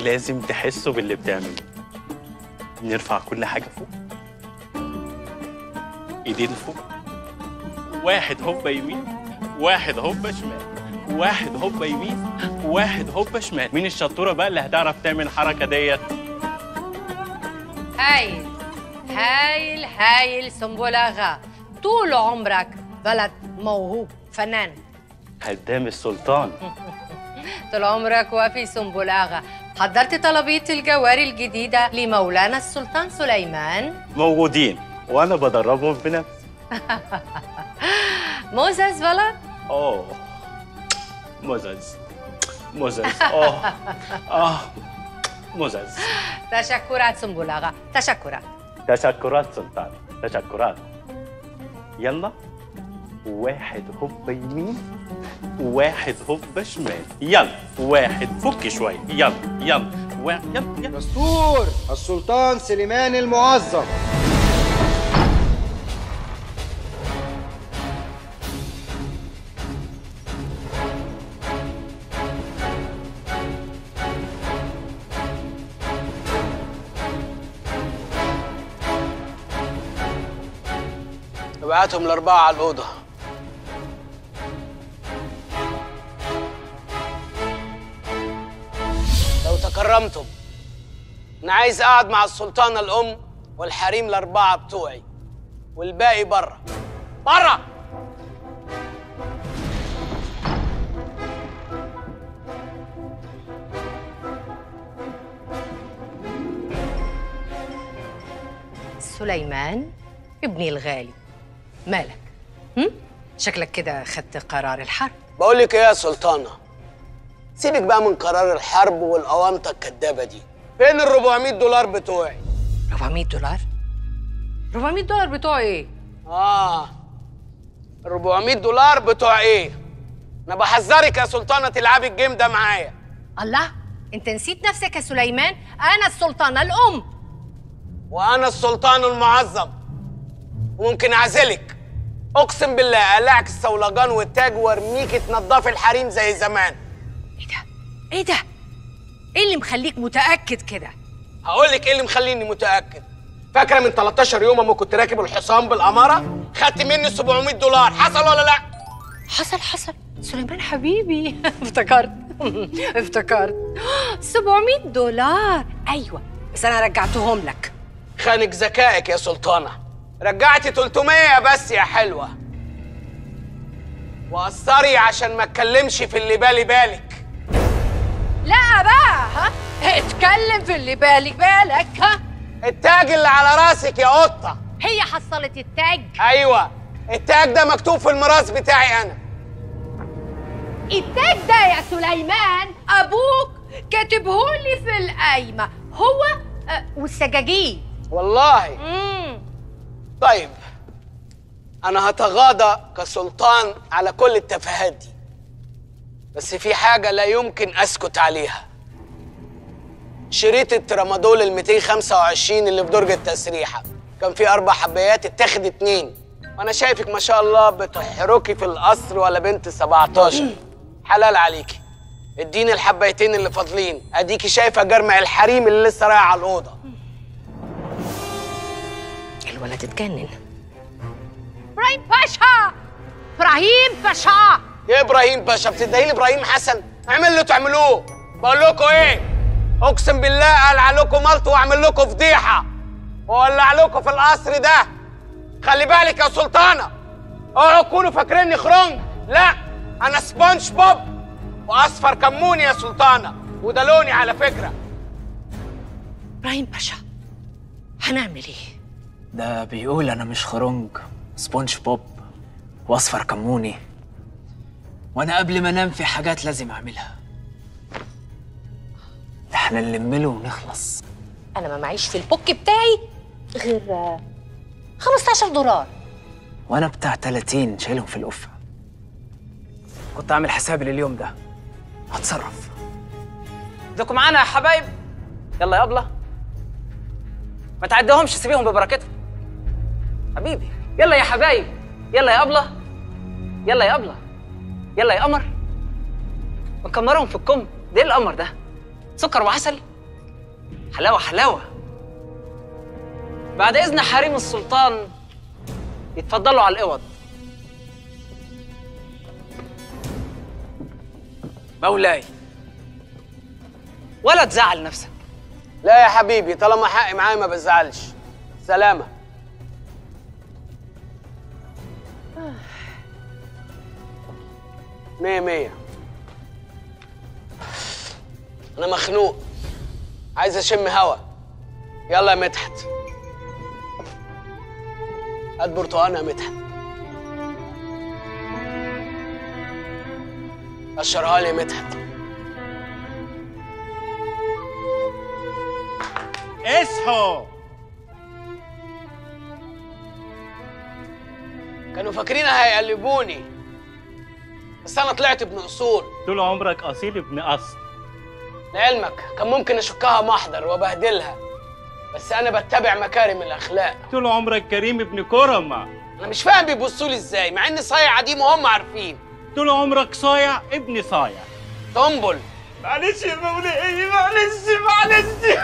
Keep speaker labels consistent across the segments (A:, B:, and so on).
A: لازم تحسوا باللي بتعملوه نرفع كل حاجة فوق ايدين فوق واحد هوبا يمين واحد هوبا شمال واحد هوبا يمين واحد هوبا شمال مين الشطورة بقى اللي هتعرف تعمل الحركة ديت
B: هايل هايل هايل سنبلاغة طول عمرك ولد موهوب فنان
A: هدام السلطان
B: طول عمرك وفي سنبلاغة حضرت طلبية الجواري الجديدة لمولانا السلطان سليمان
A: موجودين وانا بدربهم بنفسي
B: موزز ولد
A: اوه مزز مزز اه اه مزز
B: تشكرات سنبلاغة تشكرات
A: تشكرات سلطان تشكرات يلا واحد هوب يمين واحد هوب شمال يلا واحد فك شوية يلا يلا و... يلا يلا
C: دستور السلطان سليمان المعظم
D: ابعتهم الأربعة على الأوضة لو تكرمتم أنا عايز أقعد مع السلطانة الأم والحريم الأربعة بتوعي والباقي بره بره
B: سليمان ابني الغالي مالك هم؟ شكلك كده خدت قرار الحرب
D: بقول لك إيه يا سلطانة سيبك بقى من قرار الحرب والأوامطة الكدابة دي فين ال 400 دولار بتوعي
B: 400 دولار 400 دولار بتوع ايه
D: آه 400 دولار بتوع إيه؟ أنا بحذرك يا سلطانة تلعبي الجيم ده معايا
B: الله انت نسيت نفسك يا سليمان انا السلطانه الام
D: وأنا السلطان المعظم وممكن أعزلك أقسم بالله أقلعك الصولجان والتاج وارميكي تنضفي الحريم زي زمان
B: ايه ده ايه ده ايه اللي مخليك متاكد كده
D: هقول لك إيه اللي مخليني متأكد فاكرة من 13 يوم أما كنت راكب الحصان بالأمارة خدت مني 700 دولار حصل ولا لأ؟
B: حصل حصل سليمان حبيبي افتكرت افتكرت 700 دولار ايوه بس انا رجعتهم لك
D: خانك ذكائك يا سلطانة رجعتي 300 بس يا حلوة وقصري عشان ما اتكلمش في اللي بالي بالك
B: لا بقى ها اتكلم في اللي بالي بالك ها
D: التاج اللي على راسك يا قطة
B: هي حصلت التاج
D: أيوة التاج ده مكتوب في الميراث بتاعي أنا
B: التاج ده يا سليمان ابوك كاتبهولي في القايمه هو آه، والسجاجيد
D: والله
B: امم
D: طيب أنا هتغاضى كسلطان على كل التفاهات دي بس في حاجة لا يمكن أسكت عليها شريط الترامادول ال 225 اللي في درج التسريحة كان فيه أربع حبايات اتاخد اتنين وأنا شايفك ما شاء الله بتحركي في القصر ولا بنت 17 حلال عليكي اديني الحبايتين اللي فاضلين اديكي شايفه جرمع الحريم اللي لسه رايح على الاوضه
B: الولد اتجنن ابراهيم باشا ابراهيم باشا
D: يا ابراهيم باشا بتدعي لي ابراهيم حسن اعمل اللي تعملوه بقول لكم ايه اقسم بالله اقلع لكم ملط واعمل لكم فضيحه واولع لكم في القصر ده خلي بالك يا سلطانه اوعوا تكونوا فاكريني خرنج لا انا سبونج بوب واصفر كموني يا سلطانه وده لوني على فكره
B: ابراهيم باشا هنعمل ايه
E: ده بيقول انا مش خرنج سبونج بوب واصفر كموني وانا قبل ما انام في حاجات لازم اعملها ده احنا نلم له ونخلص
B: انا ما معيش في البوك بتاعي غير آه، 15 دولار
E: وانا بتاع 30 شايلهم في القفه كنت عامل حسابي لليوم ده هتصرف
F: ادوكم معانا يا حبايب يلا يا ابله ما تعديهمش سيبيهم ببركتهم حبيبي يلا يا حبايب يلا يا ابله يلا يا ابله يلا يا قمر مكمرهم في الكم ده ايه القمر ده سكر وعسل حلاوة حلاوة بعد إذن حريم السلطان يتفضلوا على الأوض مولاي ولا تزعل نفسك
D: لا يا حبيبي طالما حقي معايا ما بزعلش سلامة مية مية أنا مخنوق عايز أشم هوا يلا يا مدحت هات برتقانة يا مدحت قشرها لي يا مدحت
A: اصحوا
D: كانوا فاكرين هيقلبوني بس انا طلعت ابن اصول
A: طول عمرك اصيل ابن اصل
D: لعلمك كان ممكن اشكها محضر وبهدلها بس انا بتبع مكارم الاخلاق
A: طول عمرك كريم ابن كرمة
D: انا مش فاهم بيبصوا لي ازاي مع اني صايع قديم وهم عارفين
A: طول عمرك صايع ابن صايع
D: تنبل
A: معلش يا مولاي معلش معلش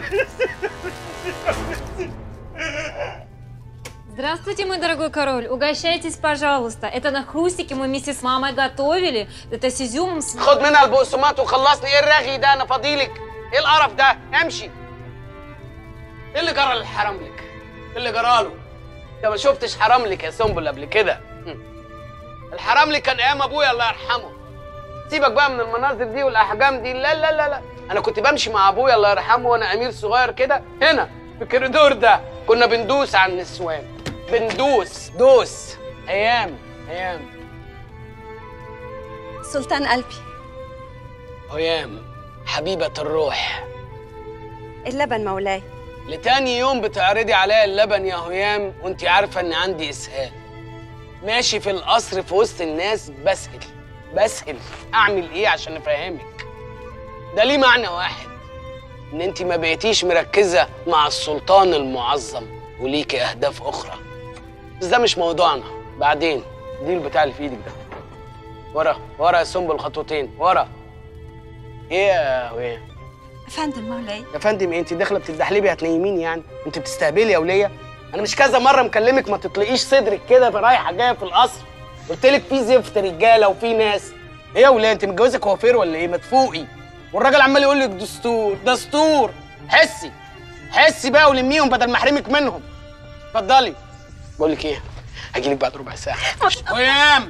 G: Здравствуйте, мой дорогой король. Угощайтесь, пожалуйста. Это на хрустики мы вместе с мамой готовили. Это с изюмом. С...
D: خد منها البقسماط وخلصني ايه الرغي ده انا فاضيلك ايه القرف ده امشي ايه اللي جرى للحرملك ايه اللي جراله انت ما شفتش حرملك يا سنبل قبل كده هم. الحرملك كان ايام ابويا الله يرحمه سيبك بقى من المناظر دي والاحجام دي لا لا لا لا انا كنت بمشي مع ابويا الله يرحمه وانا امير صغير كده هنا في الكوريدور ده كنا بندوس على النسوان بندوس دوس ايام ايام
H: سلطان قلبي
D: ايام حبيبه الروح
H: اللبن مولاي
D: لتاني يوم بتعرضي عليا اللبن يا هيام وانت عارفه ان عندي اسهال ماشي في القصر في وسط الناس بسهل بسهل اعمل ايه عشان افهمك ده ليه معنى واحد ان انت ما بقيتيش مركزه مع السلطان المعظم وليكي اهداف اخرى بس ده مش موضوعنا بعدين دي البتاع اللي في ايدك ده ورا ورا يا سنبل خطوتين ورا ايه يا هيام
H: افندم مولاي
D: يا فندم إيه انت داخله بتدحلبي هتنيميني يعني انت بتستهبلي يا وليه انا مش كذا مره مكلمك ما تطلقيش صدرك كده رايحه جايه في القصر قلت لك في زفت رجاله وفي ناس ايه يا وليه انت متجوزه كوافير ولا ايه ما تفوقي والراجل عمال يقول لك دستور دستور حسي حسي بقى ولميهم بدل ما احرمك منهم اتفضلي بقول لك ايه هجي لك بعد ربع ساعه قيام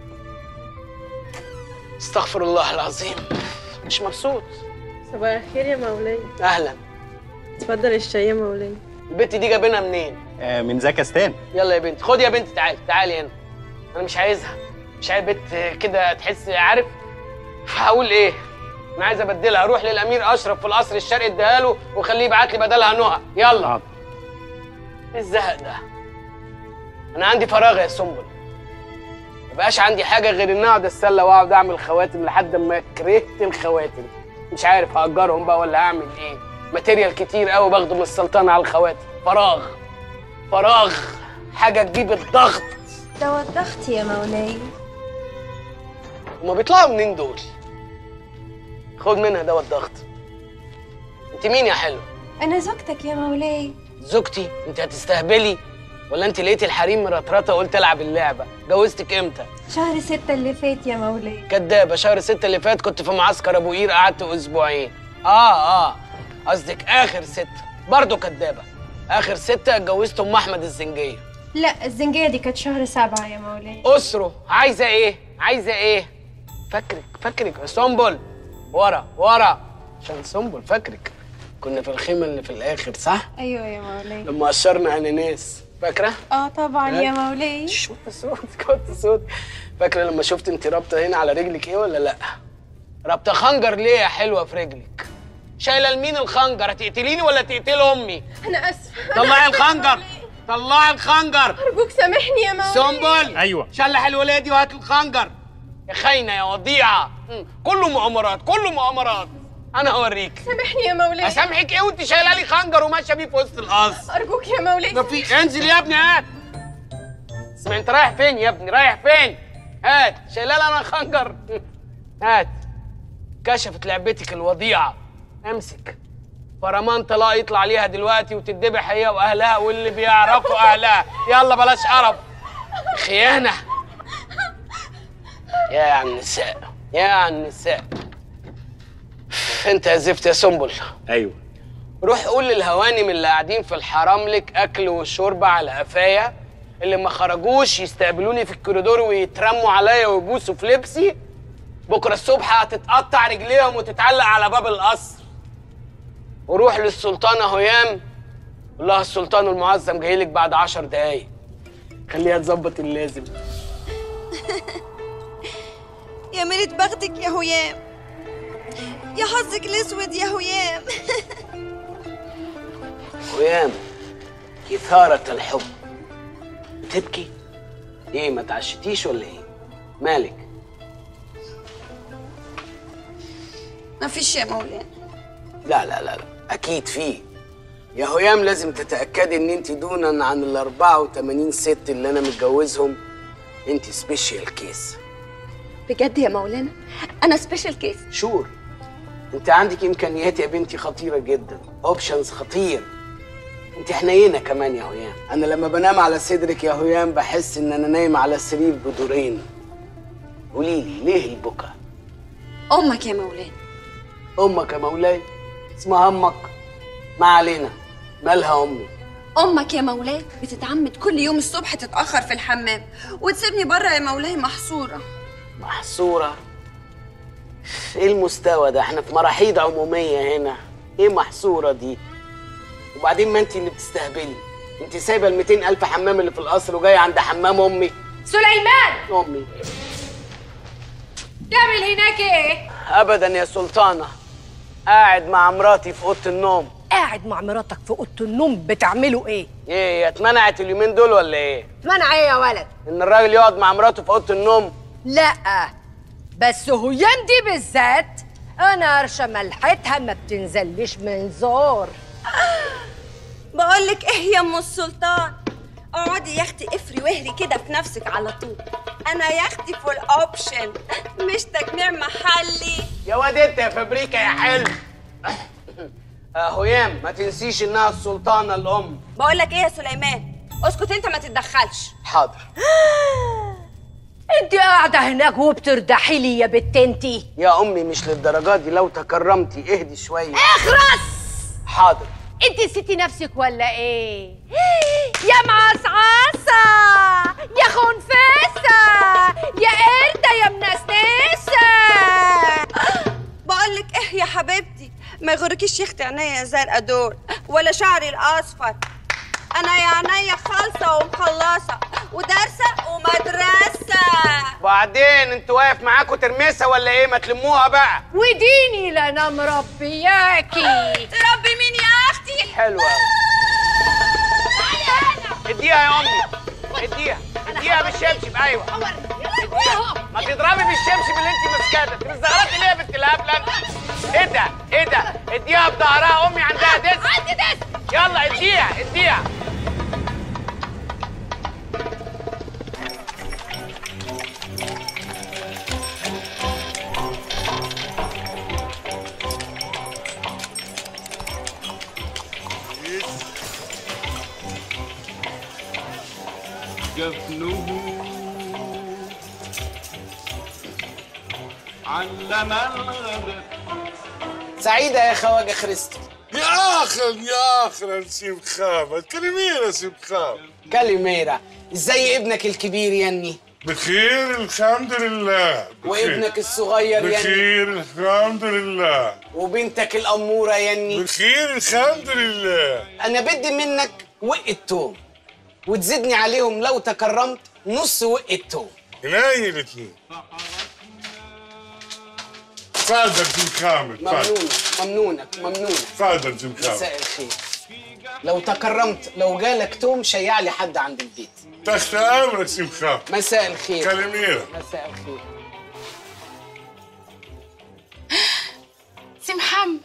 D: استغفر الله العظيم مش مبسوط
I: صباح الخير يا مولاي
D: اهلا
I: اتفضل الشاي يا مولاي
D: البت دي جايبينها منين
A: آه، من زكستان
D: يلا يا بنتي خدي يا بنتي تعالي تعالي هنا انا مش عايزها مش عايز بنت كده تحس عارف هقول ايه انا عايز ابدلها اروح للامير اشرف في القصر الشرقي اديها له وخليه يبعت لي بدلها نهى يلا
A: حاضر.
D: ايه الزهق ده انا عندي فراغ يا سنبل ما بقاش عندي حاجه غير ان اقعد اتسلى واقعد اعمل خواتم لحد ما كرهت الخواتم مش عارف هاجرهم بقى ولا هعمل ايه ماتيريال كتير قوي باخده من السلطنه على الخواتم فراغ فراغ حاجه تجيب الضغط
H: ده وضحت يا مولاي
D: هما بيطلعوا منين دول خد منها دواء الضغط انت مين يا حلو
H: انا زوجتك يا مولاي
D: زوجتي انت هتستهبلي ولا انت لقيتي الحريم مرطرطه قلت العب اللعبه جوزتك امتى
H: شهر ستة اللي فات يا مولاي
D: كدابه شهر ستة اللي فات كنت في معسكر ابو قير قعدت اسبوعين اه اه قصدك اخر ستة برضه كدابه اخر ستة اتجوزت ام احمد الزنجيه
H: لا الزنجية دي كانت شهر سبعة يا مولاي
D: اسره عايزه ايه عايزه ايه فاكرك فاكرك يا سنبل ورا ورا عشان سنبل فاكرك كنا في الخيمه اللي في الاخر صح
H: ايوه يا مولاي
D: لما قشرنا اناناس فاكره
H: اه طبعا يا مولاي
D: شوت صوت كنت صوت فاكره لما شفت انت رابطه هنا على رجلك ايه ولا لا رابطه خنجر ليه يا حلوه في رجلك شايله لمين الخنجر هتقتليني ولا تقتل امي
H: انا اسفة
D: طلعي الخنجر طلعي الخنجر
H: ارجوك سامحني يا مولاي
D: سنبل
A: ايوه
D: شلح الولايه دي وهات الخنجر يا خاينه يا وضيعه مم. كله مؤامرات كله مؤامرات انا هوريك
H: سامحني يا مولاي
D: اسامحك ايه وانت شايله لي خنجر وماشيه بيه في وسط القصر
H: ارجوك يا مولاي
D: ما في انزل يا ابني هات اسمع انت رايح فين يا ابني رايح فين هات شايله لي انا خنجر هات كشفت لعبتك الوضيعه امسك فرمان طلاق يطلع ليها دلوقتي وتتذبح هي واهلها واللي بيعرفوا اهلها يلا بلاش قرف خيانه يا عن النساء يا عن النساء انت يا زفت يا سنبل
A: ايوه
D: روح قول للهوانم اللي قاعدين في الحرام لك اكل وشرب على قفايا اللي ما خرجوش يستقبلوني في الكوريدور ويترموا عليا ويبوسوا في لبسي بكره الصبح هتتقطع رجليهم وتتعلق على باب القصر وروح للسلطانه هيام قول لها السلطان المعظم جاي لك بعد عشر دقايق خليها تظبط اللازم
J: يا ميلة بختك يا هيام يا حظك الاسود يا هيام
D: هيام إثارة الحب بتبكي؟ إيه ما تعشتيش ولا إيه؟ مالك؟
J: ما فيش يا مولانا
D: لا لا لا لا أكيد فيه يا هيام لازم تتأكدي إن أنت دونا عن ال 84 ست اللي أنا متجوزهم أنت سبيشال كيس
J: بجد يا مولانا انا سبيشال كيس
D: شور أنت عندك إمكانيات يا بنتي خطيرة جدا أوبشنز خطير أنت حنينة كمان يا هيام أنا لما بنام على صدرك يا هيام بحس إن أنا نايم على سرير بدورين قولي لي ليه البكا؟
J: امك يا مولانا
D: امك يا مولاي اسمها امك ما علينا مالها امي
J: امك يا مولاي بتتعمد كل يوم الصبح تتاخر في الحمام وتسيبني بره يا مولاي محصوره
D: محصوره ايه المستوى ده احنا في مراحيض عموميه هنا ايه محصوره دي وبعدين ما انت اللي بتستهبلي انت سايبه ال 200 الف حمام اللي في القصر وجايه عند حمام امي
B: سليمان
D: امي
B: تعمل هناك ايه
D: ابدا يا سلطانه قاعد مع مراتي في اوضه النوم
B: قاعد مع مراتك في اوضه النوم بتعملوا ايه
D: ايه هي اتمنعت اليومين دول ولا ايه
B: منع ايه يا ولد
D: ان الراجل يقعد مع مراته في اوضه النوم
B: لا بس هيام دي بالذات انا قرشه ملحتها ما بتنزلش من زور
J: بقول لك ايه يا ام السلطان اقعدي يا اختي افري واهري كده في نفسك على طول انا يا اختي فول اوبشن مش تجميع محلي
D: يا واد انت يا فابريكا يا حلو آه هيام ما تنسيش انها السلطانه الام
J: بقول لك ايه يا سليمان اسكت انت ما تتدخلش
D: حاضر
B: انت قاعده هناك وبتردحي لي يا بت انتي
D: يا امي مش للدرجات دي لو تكرمتي اهدي شويه
B: اخرس
D: حاضر
B: انت نسيتي نفسك ولا ايه يا معصعصة يا خنفسة يا قردة يا منسنسة
J: بقول لك ايه يا حبيبتي ما يغركيش يا اختي عينيا زرقاء دول ولا شعري الاصفر انا يا عينيا خالصه ومخلصه ودارسه ومدرسه
D: وبعدين انت واقف معاكوا ترمسه ولا ايه ما تلموها بقى
B: وديني لنا مربياكي
J: تربي مين يا اختي
D: حلوه اديها يا امي اديها اديها بالشبشب ايوه اديها ما تضربي بالشبشب اللي انت ماسكاه ده انت مستغربتي ليه يا بنت الهبله انت؟ ايه ده ايه ده اديها بظهرها امي عندها دس
B: عندي دس
D: يلا اديها اديها
K: جفنه علم الغدر
D: سعيده يا خواجه خريستو
L: يا اخي يا اخي نسيم خام كلمينا نسيم خام
D: كاليميرا ازاي ابنك الكبير يني
L: بخير الحمد لله بخير.
D: وابنك الصغير يني
L: بخير الحمد لله
D: وبنتك الاموره يني
L: بخير الحمد لله
D: انا بدي منك وقة توم وتزيدني عليهم لو تكرمت نص وقة توم
L: هناي الاثنين تفضل نسيم خام تفضل
D: ممنونك ممنونك ممنونك
L: تفضل نسيم خام
D: مساء الخير لو تكرمت لو جالك توم شيع لي حد عند البيت
L: تحت امرك نسيم خام
D: مساء الخير
L: كلمينا
D: مساء الخير
H: سي محمد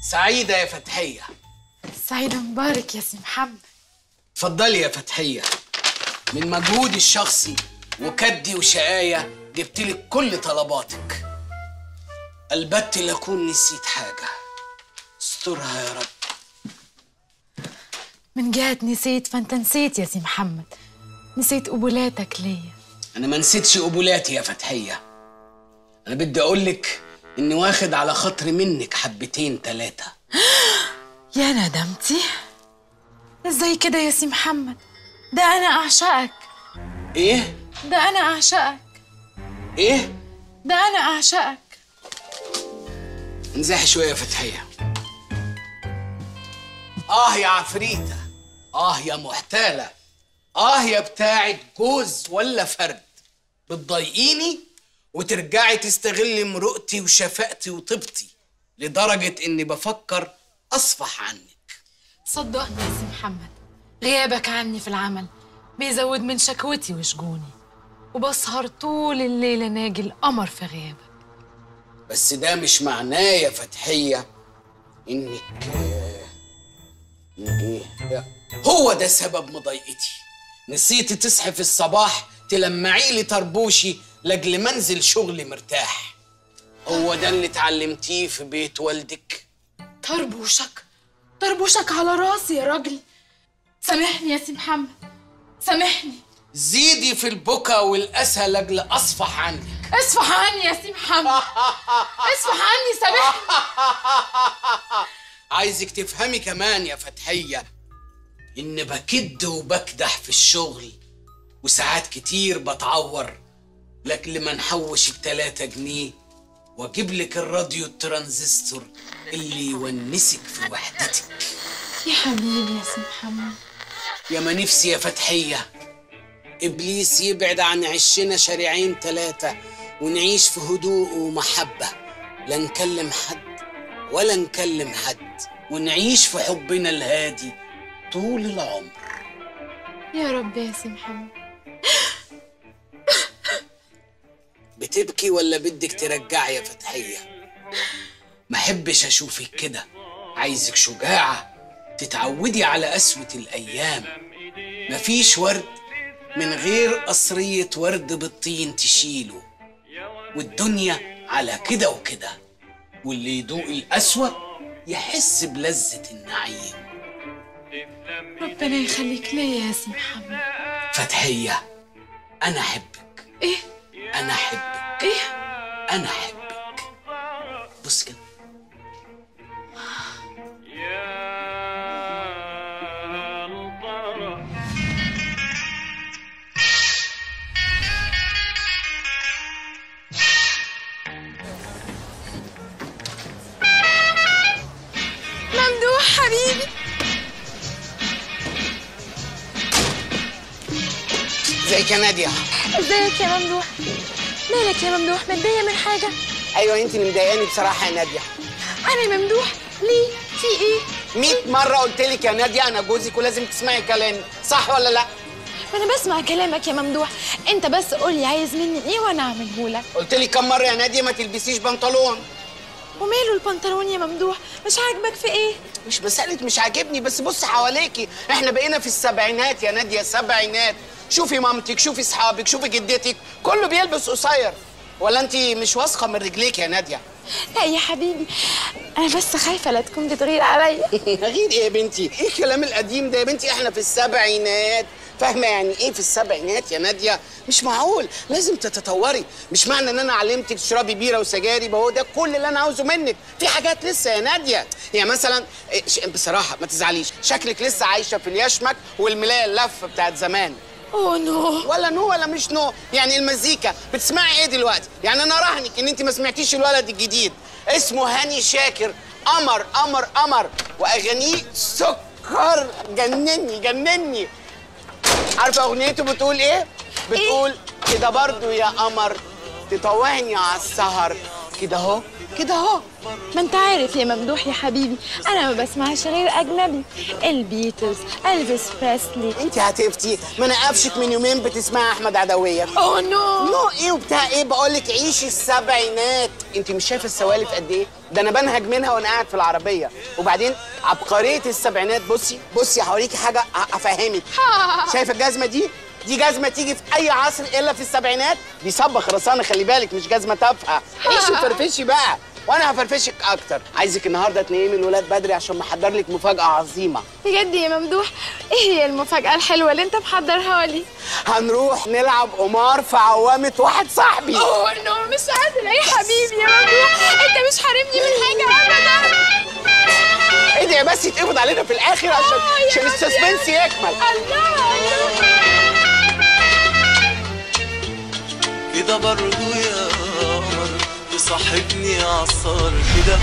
D: سعيدة يا فتحية
M: سعيد مبارك يا سي محمد
D: اتفضلي يا فتحية من مجهودي الشخصي وكدي وشقاية جبتلك كل طلباتك البت لأكون نسيت حاجة استرها يا رب
M: من جهة نسيت فانت نسيت يا سي محمد نسيت قبولاتك ليا
D: أنا ما نسيتش قبولاتي يا فتحية أنا بدي أقولك إني واخد على خاطري منك حبتين تلاتة
M: يا ندمتي ازاي كده يا سي محمد ده انا اعشقك
D: إيه؟
M: ده انا اعشقك
D: إيه؟
M: ده انا اعشقك
D: انزاحي شوية يا فتحية آه يا عفريتة آه يا محتالة آه يا بتاعة جوز ولا فرد بتضايقيني وترجعي تستغلي مرؤتي وشفقتي وطيبتي لدرجة إني بفكر أصفح عنك
M: صدقني يا سي محمد غيابك عني في العمل بيزود من شكوتي وشجوني وبسهر طول الليل ناجي القمر في غيابك
D: بس ده مش معناه يا فتحية إنك إنك إيه؟ هو ده سبب مضايقتي نسيتي تصحي في الصباح تلمعي لي طربوشي لاجل منزل شغلي مرتاح هو ده اللي اتعلمتيه في بيت والدك
M: طربوشك طربوشك على راسي يا راجل سامحني يا سي محمد سامحني
D: زيدي في البكا والأسى لاجل أصفح عنك
M: اصفح عني يا سي محمد اصفح عني سامحني
D: عايزك تفهمي كمان يا فتحية إن بكد وبكدح في الشغل وساعات كتير بتعور لأجل ما نحوش التلاتة جنيه وأجيب لك الراديو الترانزستور اللي يونسك في وحدتك
M: يا حبيبي يا سي محمد
D: يا ما نفسي يا فتحية إبليس يبعد عن عشنا شارعين تلاتة ونعيش في هدوء ومحبة لا نكلم حد ولا نكلم حد ونعيش في حبنا الهادي طول العمر
M: يا رب يا سي محمد
D: بتبكي ولا بدك ترجعي يا فتحية ما حبش أشوفك كده عايزك شجاعة تتعودي على قسوة الأيام مفيش ورد من غير قصرية ورد بالطين تشيله والدنيا على كده وكده واللي يدوق القسوة يحس بلذة النعيم
M: ربنا يخليك ليا يا سي محمد
D: فتحية أنا أحبك
M: ايه
D: أنا أحبك
M: ايه
D: أنا أحبك بص كده
M: ممدوح حبيبي
D: ازيك يا نادية
M: ازيك يا ممدوح مالك يا ممدوح متضايق من حاجة
D: أيوة أنت اللي مضايقاني بصراحة يا نادية
M: أنا ممدوح ليه في إيه
D: 100 مرة قلت لك يا نادية أنا جوزك ولازم تسمعي كلامي صح ولا لأ؟
M: ما أنا بسمع كلامك يا ممدوح أنت بس قولي عايز مني إيه وأنا أعمله لك
D: قلت لك كم مرة يا نادية ما تلبسيش بنطلون
M: وماله البنطلون يا ممدوح مش عاجبك في إيه
D: مش مسألة مش عاجبني بس بص حواليكي احنا بقينا في السبعينات يا نادية سبعينات شوفي مامتك شوفي اصحابك شوفي جدتك كله بيلبس قصير ولا انت مش واثقة من رجليك يا نادية
M: لا يا حبيبي أنا بس خايفة لا تكون بتغير عليا
D: غير ايه يا بنتي ايه الكلام القديم ده يا بنتي احنا في السبعينات فاهمه يعني ايه في السبعينات يا ناديه مش معقول لازم تتطوري مش معنى ان انا علمتك تشربي بيره وسجاير يبقى هو ده كل اللي انا عاوزه منك في حاجات لسه يا ناديه يعني مثلا إيه، ش- بصراحه ما تزعليش شكلك لسه عايشه في اليشمك والملايه اللفه بتاعت زمان
M: اوه نو
D: ولا نو ولا مش نو يعني المزيكا بتسمعي ايه دلوقتي يعني انا راهنك ان انت ما سمعتيش الولد الجديد اسمه هاني شاكر قمر قمر قمر واغانيه سكر جنني جنني عارفه اغنيته بتقول ايه بتقول كده برضو يا قمر تطوعني على السهر كده اهو كده اهو
I: ما انت عارف يا ممدوح يا حبيبي انا ما بسمعش غير اجنبي البيتلز الفيس بريسلي
D: انت هتفتي ما انا قفشك من يومين بتسمعي احمد عدويه
I: اوه نو
D: نو ايه وبتاع ايه بقول لك عيشي السبعينات انت مش شايفه السوالف قد ايه ده انا بنهج منها وانا قاعد في العربيه وبعدين عبقريه السبعينات بصي بصي هوريكي حاجه ه- افهمك شايفه الجزمه دي دي جزمه تيجي في اي عصر الا في السبعينات دي صبخ رصانه خلي بالك مش جزمه تافهه عيشي وفرفشي بقى وانا هفرفشك اكتر عايزك النهارده تنيمي الولاد بدري عشان محضر لك مفاجاه عظيمه
I: بجد يا ممدوح ايه هي المفاجأة الحلوة اللي انت محضرها لي؟
D: هنروح نلعب قمار في عوامه واحد صاحبي
I: اوه نو مش قادرة يا حبيبي يا ممدوح انت مش حارمني من حاجة ابدا
D: ايه ده بس يتقبض علينا في الاخر عشان عشان السسبنس يكمل
I: الله
N: كده برضو يا قمر تصاحبني عصار كده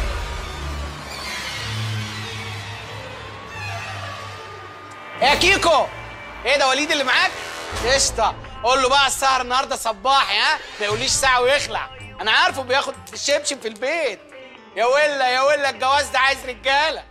D: يا كيكو ايه ده وليد اللي معاك قشطه قول له بقى السهر النهارده صباحي ها ما يقوليش ساعه ويخلع انا عارفه بياخد الشبشب في البيت يا ولا يا ولا الجواز ده عايز رجاله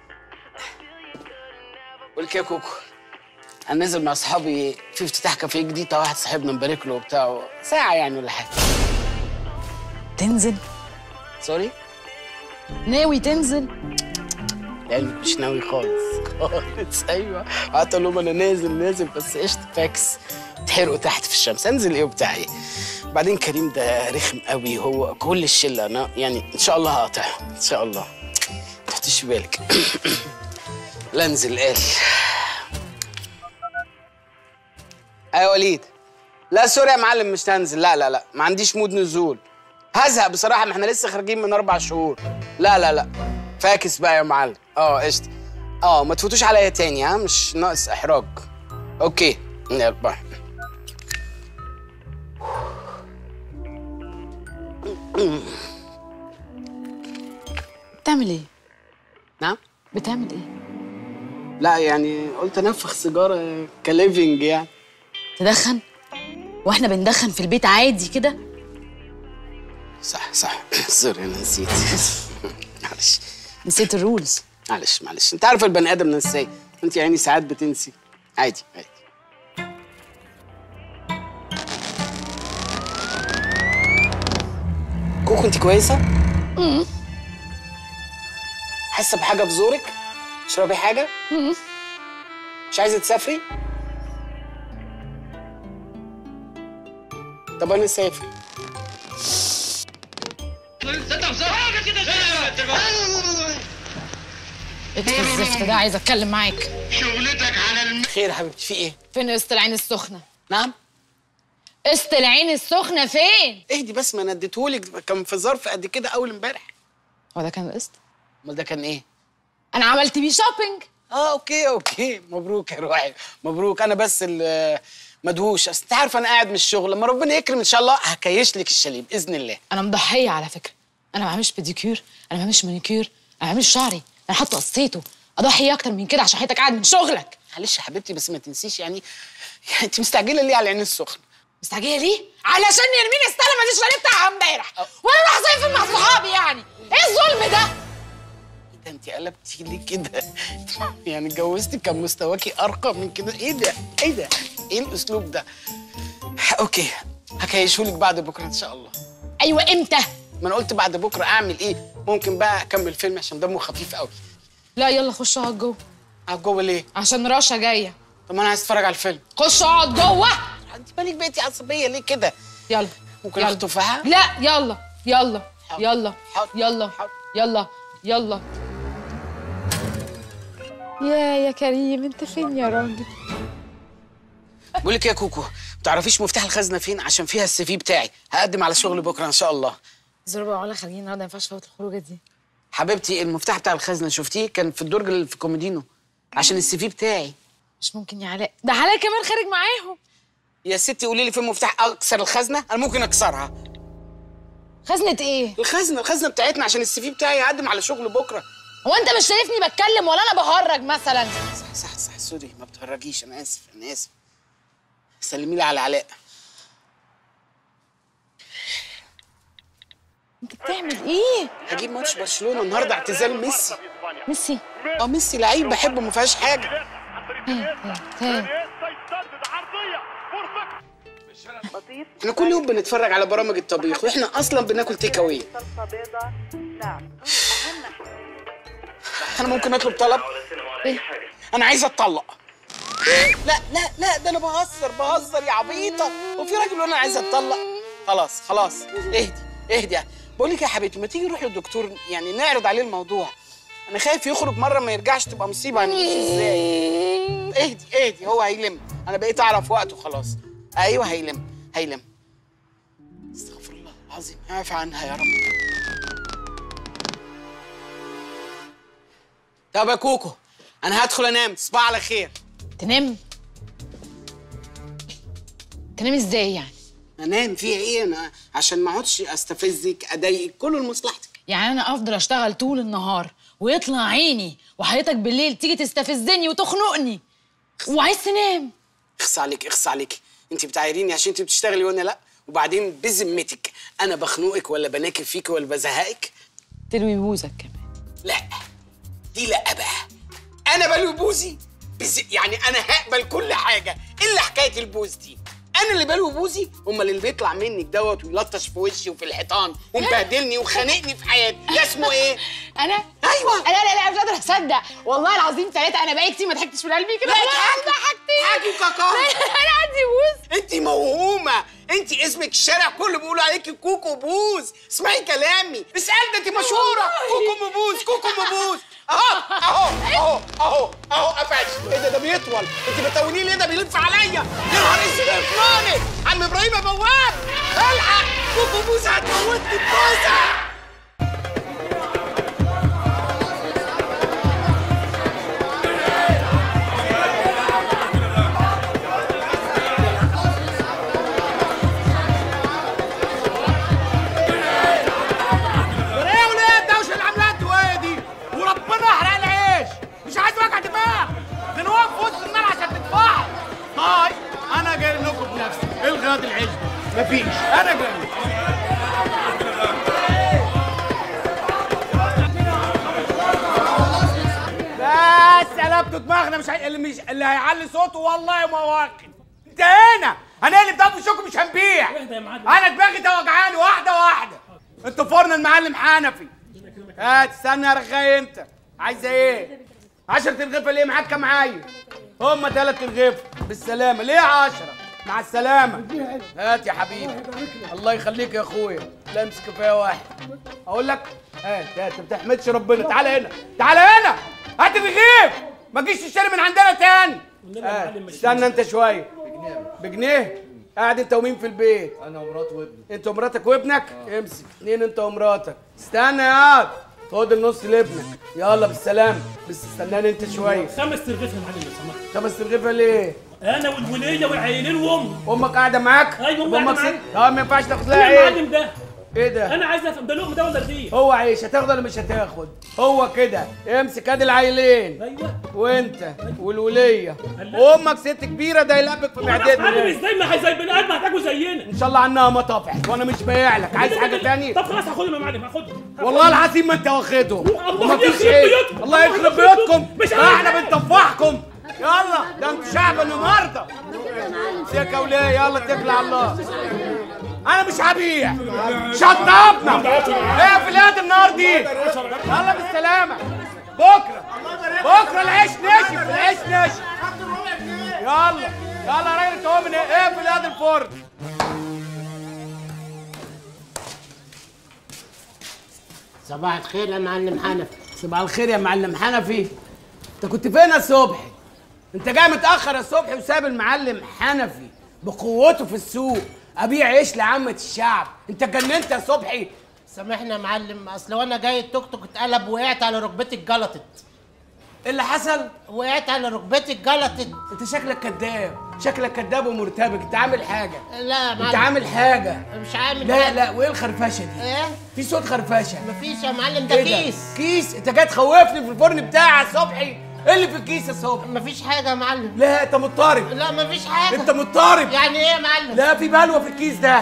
D: قول كده يا كوكو انا نازل مع اصحابي في افتتاح كافيه جديد بتاع واحد صاحبنا مبارك له وبتاع ساعه يعني ولا حاجه
O: تنزل
D: سوري
O: ناوي تنزل
D: يعني مش ناوي خالص خالص ايوه قعدت اقول لهم انا نازل نازل بس قشطه فاكس تحرقوا تحت في الشمس انزل ايه وبتاع ايه بعدين كريم ده رخم قوي هو كل الشله انا يعني ان شاء الله هقاطعه ان شاء الله ما تحطيش في بالك لا انزل قال ايوه وليد لا سوري يا معلم مش هنزل لا لا لا ما عنديش مود نزول هزهق بصراحه ما احنا لسه خارجين من اربع شهور لا لا لا فاكس بقى يا معلم اه قشطه اه ما تفوتوش عليا تاني ها مش ناقص احراج اوكي يلا باي
O: بتعمل ايه؟
D: نعم
O: بتعمل ايه؟
D: لا يعني قلت انفخ سيجاره كليفنج يعني
O: تدخن؟ واحنا بندخن في البيت عادي كده؟
D: صح صح سوري انا نسيت معلش
O: نسيت الرولز
D: معلش معلش انت عارف البني ادم نساي انت يعني ساعات بتنسي عادي عادي كوكو انت كويسه؟
O: امم
D: حاسه بحاجه في زورك؟ تشربي حاجه؟ مش عايزه تسافري؟ طب انا اسافر
M: ايه الزفت ده عايزه اتكلم معاك
D: شغلتك على الم... خير يا حبيبتي في ايه؟
M: فين قسط العين السخنه
D: نعم
M: قسط العين السخنه فين
D: اهدي بس ما انا اديتهولك كان في ظرف قد كده اول امبارح
M: هو ده كان القسط
D: امال ده كان ايه؟
M: انا عملت بيه شوبينج
D: اه اوكي اوكي مبروك يا روحي مبروك انا بس اللي مدهوش اصل انت عارف انا قاعد من الشغل لما ربنا يكرم ان شاء الله هكيش لك الشاليه باذن الله
M: انا مضحيه على فكره انا ما بعملش بيديكير انا ما بعملش مانيكير انا ما بعملش شعري انا حتى قصيته اضحي اكتر من كده عشان حياتك قاعد من شغلك
D: معلش يا حبيبتي بس ما تنسيش يعني يعني انت مستعجله ليه على العين السخنه
M: مستعجله ليه علشان يرمين استلمت الشاليه بتاعها امبارح وانا راح صيف مع صحابي يعني ايه الظلم ده
D: ده انت قلبتي ليه كده يعني اتجوزتي كان مستواكي ارقى من كده ايه ده ايه ده ايه الاسلوب ده اوكي هكيشهولك بعد بكره ان شاء الله
M: ايوه امتى
D: ما انا قلت بعد بكره اعمل ايه ممكن بقى اكمل فيلم عشان دمه خفيف قوي
M: لا يلا خش اقعد جوه
D: اقعد جوه ليه
M: عشان رشا جايه
D: طب ما انا عايز اتفرج على الفيلم
M: خش اقعد جوه
D: انت بالك بقيتي عصبيه ليه كده
M: يلا
D: ممكن
M: يلا.
D: اخد تفاحه
M: لا يلا يلا يلا يلا يلا يلا يا يا كريم انت فين يا راجل
D: بقول لك إيه يا كوكو ما تعرفيش مفتاح الخزنه فين عشان فيها السي في بتاعي هقدم على شغل بكره ان شاء الله
M: زربة وعلا خارجين النهارده ما ينفعش فوت الخروجه دي
D: حبيبتي المفتاح بتاع الخزنه شفتيه كان في الدرج اللي في كوميدينو عشان السي في بتاعي
M: مش ممكن يا علاء ده علاء كمان خارج معاهم
D: يا ستي قولي لي فين مفتاح اكسر الخزنه انا ممكن اكسرها
M: خزنة ايه؟
D: الخزنه الخزنه بتاعتنا عشان السي في بتاعي هقدم على شغل بكره
M: هو انت مش شايفني بتكلم ولا انا بهرج مثلا
D: صح صح صح سوري ما بتهرجيش انا اسف انا اسف سلمي لي على علاء
O: انت بتعمل ايه
D: هجيب ماتش برشلونه النهارده اعتزال ميسي
O: ميسي
D: اه ميسي لعيب بحبه ما فيهاش حاجه احنا كل يوم بنتفرج على برامج الطبيخ واحنا اصلا بناكل تيك اواي انا ممكن اطلب طلب ايه انا عايز اتطلق لا لا لا ده انا بهزر بهزر يا عبيطه وفي راجل وانا عايز اتطلق خلاص خلاص اهدي اهدي بقول لك يا حبيبتي ما تيجي نروح للدكتور يعني نعرض عليه الموضوع انا خايف يخرج مره ما يرجعش تبقى مصيبه هنعيش ازاي اهدي اهدي هو هيلم انا بقيت اعرف وقته خلاص ايوه هيلم هيلم استغفر الله العظيم اعفى عنها يا رب طب يا كوكو انا هدخل انام تصبح على خير
O: تنام تنام ازاي يعني
D: انام فيها ايه انا عشان ما اقعدش استفزك اضايقك كله لمصلحتك
O: يعني انا افضل اشتغل طول النهار ويطلع عيني وحياتك بالليل تيجي تستفزني وتخنقني وعايز تنام
D: اخص عليك اخص عليك انت بتعايريني عشان انت بتشتغلي وانا لا وبعدين بذمتك انا بخنقك ولا بناكل فيك ولا بزهقك
O: تلوي بوزك كمان
D: لا دي لا بقى انا بلوي بوزي بز... يعني انا هقبل كل حاجه الا حكايه البوز دي انا اللي بلوي بوزي امال اللي بيطلع منك دوت ويلطش في وشي وفي الحيطان ومبهدلني وخانقني في حياتي ده اسمه ايه
O: انا
D: ايوه
O: انا لا لا مش قادره اصدق والله العظيم ثلاثه انا بقالي كتير ما ضحكتش من قلبي كده
D: لا،
O: والله
D: ضحكتي.
O: ضحكتي
D: حاجي وكاكا.
O: انا عندي بوز
D: انت موهومه انت اسمك الشارع كله بيقولوا عليكي كوكو بوز اسمعي كلامي اسال ده انت مشهوره كوكو مبوز كوكو مبوز اهو اهو اهو اهو اهو قفش ايه ده ده بيطول انت بتقوليه ليه ده بيلف عليا يا نهار اسود يا فلاني عم ابراهيم يا بواب الحق كوكو بوز هتموتني بوزه
P: ايه وليه الدوشه اللي عاملاها الدوايه دي وربنا احرق العيش مش عايز وجع دماغ ده نوقف في وسط النار عشان تدفعوا هاي انا جاي لكم بنفسي ايه الغاد العيش ده مفيش انا جاي بس قلبتوا دماغنا مش هي... اللي مش اللي هيعلي صوته والله ما واخد انتهينا هنقلب ده في وشكم مش هنبيع انا دماغي ده وجعاني واحده واحده انتوا فرن المعلم حنفي هات استنى يا رغاي انت عايزه ايه؟ 10 ترغيفه ليه معاك كام عيل؟ هما ثلاث ترغيفه بالسلامه ليه 10 مع السلامه هات يا حبيبي الله يخليك يا اخويا لا امسك كفايه واحد اقول لك هات هات ما بتحمدش ربنا تعالى هنا تعالى هنا هات الرغيف ما تجيش تشتري من عندنا تاني هات. استنى انت شويه بجنيه قاعد انت ومين في البيت انا ومراتي وابني انت ومراتك وابنك امسك اتنين انت ومراتك استنى يا واد خد النص لابنك يلا بالسلامه بس استناني انت شويه
Q: خمس ترغيف يا معلم لو سمحت
P: خمس ترغيفه ليه
Q: انا والوليه والعيلين وامي
P: امك قاعده معاك
Q: ايوه امي
P: امك
Q: قاعدة
P: ست اه ما ينفعش تاخد لها
Q: يا
P: عيش
Q: معلم ده
P: ايه ده
Q: انا عايز افهم ده لقمه ده ولا رغيف
P: هو عيش هتاخد ولا مش هتاخد هو كده امسك ادي العيلين
Q: ايوه
P: وانت والوليه وامك ست كبيره ده يلبك في
Q: معلم
P: معدتنا
Q: ازاي ما هي زي بني ادم هتاكل زينا
P: ان شاء الله عنها ما طفحت وانا مش بايع لك عايز حاجه تاني
Q: طب خلاص هاخدهم يا معلم هاخدهم
P: والله العظيم ما انت واخدهم
Q: الله
P: ومفيش
Q: يخرب
P: عيش.
Q: بيوتكم.
P: الله يخرب
Q: الله
P: بيوتكم
Q: مش عارف.
P: احنا بنطفحكم يلا ده انتوا شعب النهارده سيكه وليه يلا اتكل على الله انا مش هبيع شطبنا ايه في اليد النار دي يلا بالسلامه بكره بكره العيش نشف العيش نشف يلا يلا يا راجل تقوم من ايه في اليد الفرن صباح الخير يا معلم حنفي صباح الخير يا معلم حنفي انت كنت فين يا صبحي انت جاي متاخر يا صبحي وساب المعلم حنفي بقوته في السوق ابيع عيش لعامه الشعب انت اتجننت يا صبحي
R: سامحني يا معلم اصل وانا جاي التوك توك اتقلب وقعت على ركبتي اتجلطت
P: ايه اللي حصل؟
R: وقعت على ركبتي اتجلطت
P: انت شكلك كذاب شكلك كذاب ومرتبك انت عامل حاجه
R: لا يا معلم
P: انت عامل حاجه
R: مش عامل
P: لا
R: حاجة.
P: لا وايه الخرفشه دي
R: ايه
P: في صوت خرفشه
R: مفيش يا معلم ده
P: ايه
R: كيس
P: كيس انت جاي تخوفني في الفرن بتاعي يا صبحي ايه اللي في الكيس يا صبحي
R: مفيش حاجه يا معلم
P: لا انت مضطرب
R: لا مفيش حاجه
P: انت مضطرب
R: يعني ايه يا معلم
P: لا في بلوه في الكيس ده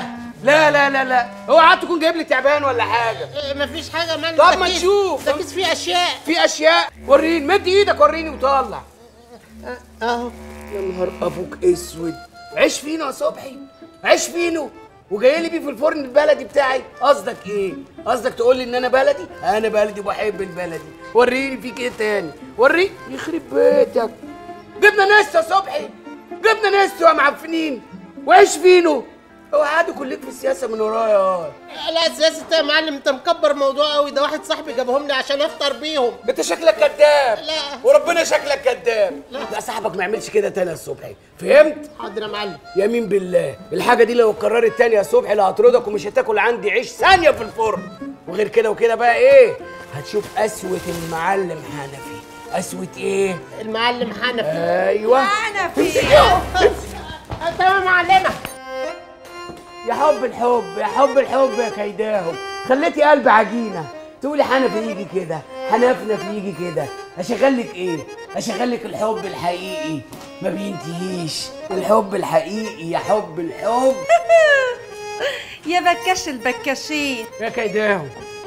P: لا لا لا لا اوعى تكون جايب لي تعبان ولا حاجه
R: إيه، مفيش حاجه يا معلم
P: طب
R: ده
P: ما
R: كيس-
P: تشوف.
R: ده كيس فيه اشياء
P: في اشياء وريني مد ايدك وريني وطلع اهو يا نهار ابوك اسود عيش فينو يا صبحي عيش فينو وجاي لي بيه في الفرن البلدي بتاعي قصدك ايه قصدك تقول لي ان انا بلدي انا بلدي وبحب البلدي وريني فيك ايه تاني وريني يخرب بيتك جبنا نستو يا صبحي جبنا نستو يا معفنين وعيش فينو اوعى عادي كلك في السياسه من ورايا اه
R: لا سياسة يا معلم انت مكبر موضوع قوي ده واحد صاحبي جابهم لي عشان افطر بيهم
P: انت شكلك كذاب
R: لا
P: وربنا شكلك كذاب لا صاحبك ما يعملش كده تاني يا صبحي فهمت
R: حاضر يا معلم
P: يمين بالله الحاجه دي لو اتكررت تاني يا صبحي لا هطردك ومش هتاكل عندي عيش ثانيه في الفرن وغير كده وكده بقى ايه هتشوف قسوه المعلم حنفي قسوه ايه
R: المعلم حنفي
P: ايوه
R: حنفي تمام يا معلمه
P: يا حب الحب يا حب الحب يا كيداهم خليتي قلب عجينه تقولي حنفي يجي كده حنفنف يجي كده اشغلك ايه اشغلك الحب الحقيقي ما بينتهيش الحب الحقيقي يا حب الحب
J: يا بكاش البكاشين
P: يا كيداهم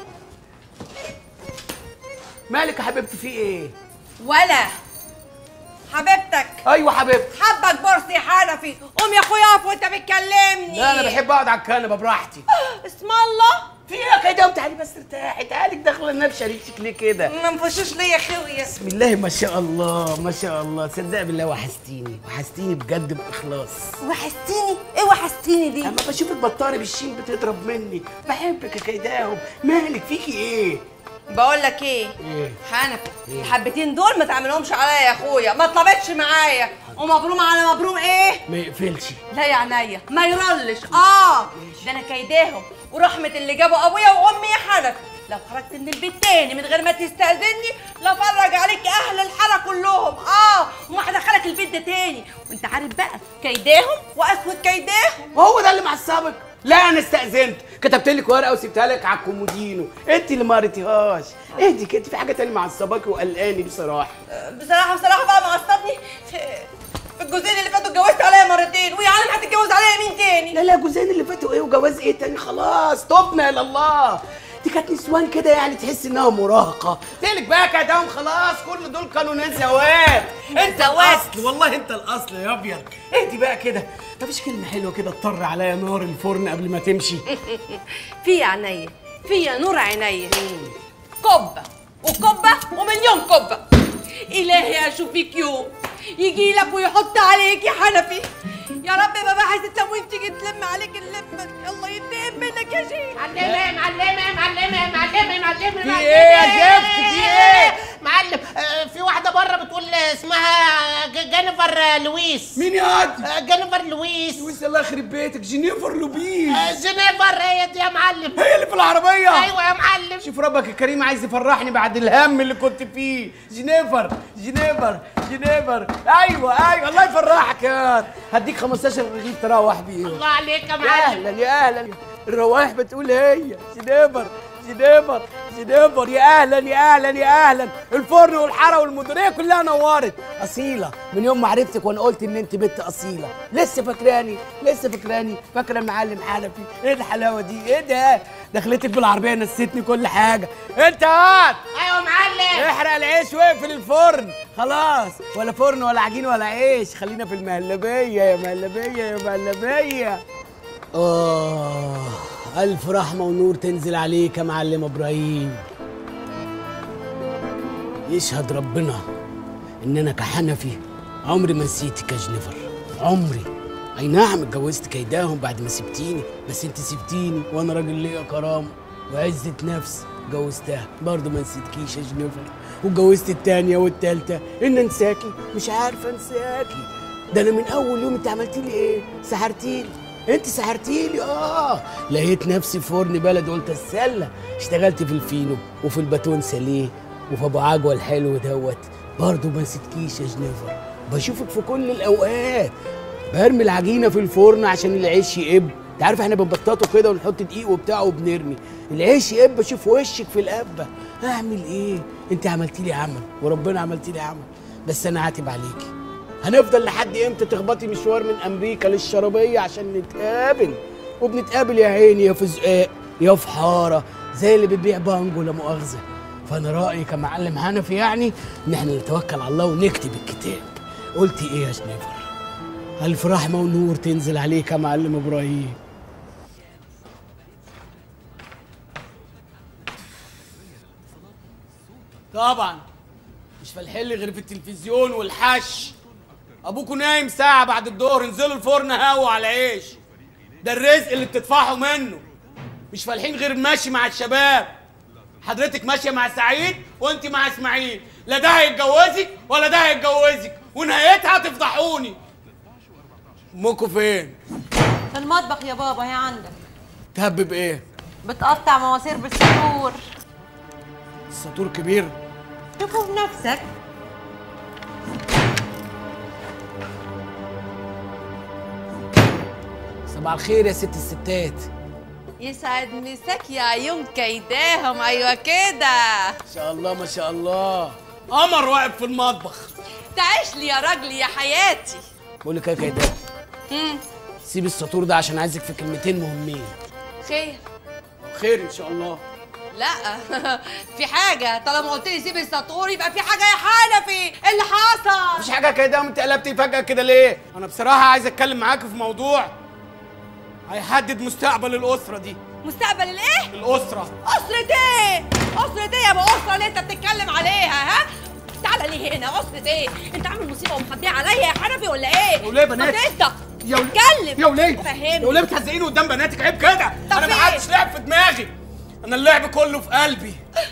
P: مالك يا حبيبتي في ايه
J: ولا حبيبتك
P: ايوه حبيبتي
J: حبك بورسي حنفي قوم يا اخويا اقف وانت بتكلمني
P: لا انا بحب اقعد على الكنبه براحتي
J: اسم الله
P: في ايه يا كيداهم تعالي بس ارتاحي تعالي داخله النار شريكتك ليه كده
J: ما نفشوش ليا يا اخويا
P: بسم الله ما شاء الله ما شاء الله صدق بالله وحشتيني وحشتيني بجد باخلاص
J: وحشتيني ايه وحشتيني دي
P: اما بشوفك بطاري بالشين بتضرب مني بحبك يا كيداهم مالك فيكي ايه
J: بقول لك ايه
P: ايه
J: حنفي الحبتين دول ما تعملهمش عليا يا اخويا ما طلبتش معايا ومبروم على مبروم ايه
P: ما يقفلش
J: لا يا عينيا ما يرلش اه ده انا كيداهم ورحمه اللي جابوا ابويا وامي يا حنفي لو خرجت من البيت تاني من غير ما تستأذني لفرج عليك اهل الحاره كلهم اه وما هدخلك البيت ده تاني وانت عارف بقى كيداهم واسود كيداهم
P: وهو ده اللي معصبك لا انا استاذنت كتبت لك ورقه وسبتها لك على الكومودينو انت اللي ما قريتيهاش اهدي كده في حاجه تانية معصباكي وقلقاني بصراحه
J: بصراحه بصراحه بقى معصبني في الجوزين اللي فاتوا اتجوزت عليا مرتين ويا عالم هتتجوز عليا مين تاني
P: لا لا جوزين اللي فاتوا ايه وجواز ايه تاني خلاص تبنا الى الله دي كانت نسوان كده يعني تحس انها مراهقه تلك بقى كدام خلاص كل دول كانوا ناس زواج انت
J: زواج.
P: الاصل والله انت الاصل يا ابيض اهدي بقى كده مفيش كلمه حلوه كده تطر عليا نار الفرن قبل ما تمشي
J: في عينيا في نور عينيا كبه وكبه ومليون كبه الهي اشوف فيك يوم يجي لك ويحط عليك يا حنفي يا رب بابا عايز التموين تيجي تلم عليك اللمه الله ينتقم منك يا شيخ
R: معلمه معلمه معلمه معلمه معلمه
P: في ايه يا زفت في ايه
R: معلم آه، في واحده بره بتقول اسمها ج- جينيفر آه، لويس
P: مين يا واد؟
R: آه، جينيفر لويس
P: لويس الله يخرب بيتك جينيفر لوبيس
R: آه، جينيفر هي دي يا معلم
P: هي اللي في العربيه
R: ايوه يا معلم
P: شوف ربك الكريم عايز يفرحني بعد الهم اللي كنت فيه جينيفر جينيفر جينيفر ايوه ايوه الله يفرحك يا واد. هديك 15 رغيف تروح بيهم
R: الله عليك يا
P: يا
R: معلم
P: اهلا يا اهلا الروايح بتقول هي جينيفر جينيفر جينيفر يا اهلا يا اهلا يا اهلا الفرن والحاره والمديريه كلها نورت اصيله من يوم ما عرفتك وانا قلت ان انت بنت اصيله لسه فاكراني لسه فاكراني فاكره المعلم حنفي ايه الحلاوه دي ايه ده دخلتك بالعربيه نسيتني كل حاجه انت هات
R: ايوه يا معلم
P: احرق العيش واقفل الفرن خلاص ولا فرن ولا عجين ولا عيش خلينا في المهلبيه يا مهلبيه يا مهلبيه آه ألف رحمة ونور تنزل عليك يا معلم إبراهيم يشهد ربنا إن أنا كحنفي عمري ما نسيتك يا جنيفر عمري أي نعم اتجوزت كيداهم بعد ما سبتيني بس أنت سبتيني وأنا راجل ليا كرامة وعزة نفس جوزتها برضه ما نسيتكيش يا جنيفر واتجوزت التانية والتالتة إن انساكي مش عارفة انساكي ده أنا من أول يوم أنت عملتي لي إيه؟ سحرتيلي انت سحرتيلي اه لقيت نفسي في فرن بلد قلت السله اشتغلت في الفينو وفي الباتون ساليه وفي ابو عجوه الحلو دوت برضه ما نسيتكيش يا جنيفر بشوفك في كل الاوقات برمي العجينه في الفرن عشان العيش يقب انت عارف احنا بنبططه كده ونحط دقيق وبتاع وبنرمي العيش يقب اشوف وشك في القبه اعمل ايه انت عملتي لي عمل وربنا عملتي لي عمل بس انا عاتب عليكي هنفضل لحد امتى تخبطي مشوار من امريكا للشرابيه عشان نتقابل وبنتقابل يا عيني يا في زقاق يا في حاره زي اللي بتبيع بانجو لا مؤاخذه فانا رايي كمعلم حنفي يعني ان احنا نتوكل على الله ونكتب الكتاب قلتي ايه يا شنيفر الف رحمه ونور تنزل عليك يا معلم ابراهيم طبعا مش فالحل غير في التلفزيون والحش ابوكوا نايم ساعه بعد الظهر انزلوا الفرن هوا على عيش ده الرزق اللي بتدفعوا منه مش فالحين غير ماشي مع الشباب حضرتك ماشيه مع سعيد وانت مع اسماعيل لا ده هيتجوزك ولا ده هيتجوزك ونهايتها تفضحوني امكوا فين
J: في المطبخ يا بابا هي عندك
P: تهبب ايه
J: بتقطع مواسير بالسطور
P: السطور كبير
J: شوفوا بنفسك
P: صباح الخير يا ست الستات
J: يسعد مساك يا عيون كيداهم ايوه كده
P: ما شاء الله ما شاء الله قمر واقف في المطبخ
J: تعيش لي يا راجلي يا حياتي
P: بقول لك ايه يا كده
J: مم.
P: سيب السطور ده عشان عايزك في كلمتين مهمين
J: خير
P: خير ان شاء الله
J: لا في حاجة طالما قلت لي سيب السطور يبقى في حاجة يا حنفي إيه اللي حصل
P: مفيش حاجه كده انت قلبتي فجاه كده ليه انا بصراحه عايز اتكلم معاك في موضوع هيحدد مستقبل الاسره دي
J: مستقبل الايه؟
P: الاسره
J: أسرة ايه؟ أسرة ايه يا ابو أسرة اللي انت بتتكلم عليها ها؟ تعالى ليه هنا أسرة ايه؟ انت عامل مصيبة ومخبيها عليا يا حنفي ولا ايه؟
P: يا وليه بنات؟
J: طب انت
P: يا وليه؟
J: اتكلم
P: يا وليه
J: فهمني
P: يا وليه بتهزقيني قدام بناتك عيب كده
J: طب
P: انا ما
J: إيه؟
P: حدش لعب في دماغي انا اللعب كله في قلبي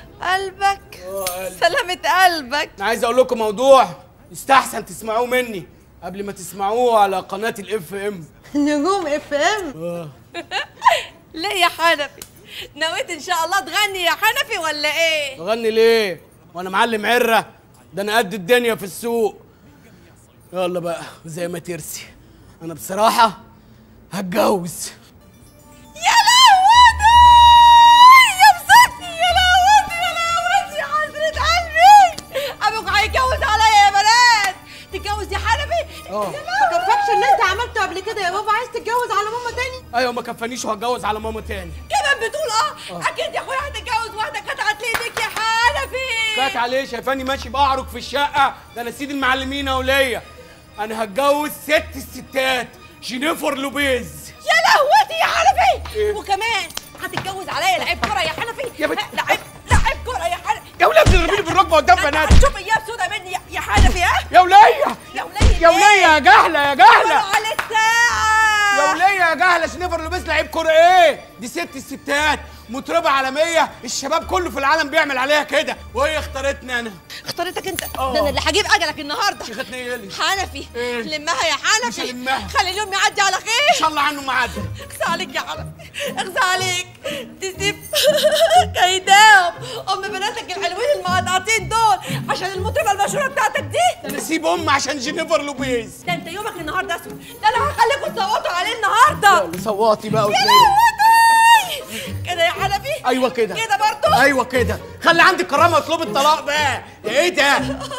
J: قلبك سلامة قلبك
P: انا عايز اقول لكم موضوع يستحسن تسمعوه مني قبل ما تسمعوه على قناه الاف ام
J: نجوم اف ام ليه يا حنفي؟ نويت ان شاء الله تغني يا حنفي ولا ايه؟
P: تغني ليه وانا معلم عره ده انا قد الدنيا في السوق يلا بقى زي ما ترسي انا بصراحه هتجوز
J: يا لهوتي يا بصرتي يا لهوتي يا لهوتي يا حسرة قلبي ابوك هيتجوز عليا يا بنات تتجوز يا حنفي
P: اه
J: ما كفكش اللي انت عملته قبل كده يا بابا عايز تتجوز على ماما تاني
P: ايوه ما كفانيش وهتجوز على ماما تاني
J: كمان بتقول اه
P: آه.
J: اكيد يا اخويا هتتجوز واحده قطعت ايدك يا حنفي
P: كات عليه شايفاني ماشي بعرج في الشقه ده انا سيد المعلمين يا وليا انا هتجوز ست الستات جينيفر لوبيز
J: يا لهوتي يا حنفي
P: إيه؟
J: وكمان هتتجوز عليا لعيب كره يا حنفي
P: يا بنت
J: لعيب لعيب كره يا حنفي
P: يا وليه بتضربيني بالركبه قدام بنات
J: شوف ايام سودا مني يا- يا حنفي ها
P: يا وليا
J: يا ولية
P: يا وليا يا جهله يا جهله
J: على الساعه
P: يا وليا يا جهله شنيفر لوبيز لعيب كوره ايه دي ست الستات مطربه عالميه الشباب كله في العالم بيعمل عليها كده وهي اختارتني انا
J: اختارتك انت
P: آه.
J: ده انا اللي هجيب اجلك النهارده
P: شيختني ايه اللي
J: حنفي
P: إيه؟
J: لمها يا
P: مش
J: حنفي
P: هلمها.
J: خلي اليوم يعدي على خير
P: ان شاء الله عنه ما عدى
J: اخزى عليك يا حنفي اخزى عليك تسيب كيداهم ام بناتك الحلوين المقطعتين دول عشان المطربه المشهوره بتاعتك دي
P: انا اسيب ام عشان جينيفر لوبيز
J: ده انت يومك النهارده اسود ده انا هخليكم تصوتوا عليه النهارده
P: يلا صوتي بقى
J: يا
P: وتلاقي
J: لهوتي كده يا حنفي
P: ايوه كده
J: كده برضه
P: ايوه كده خلي عندك كرامه اطلب الطلاق بقى ده ايه ده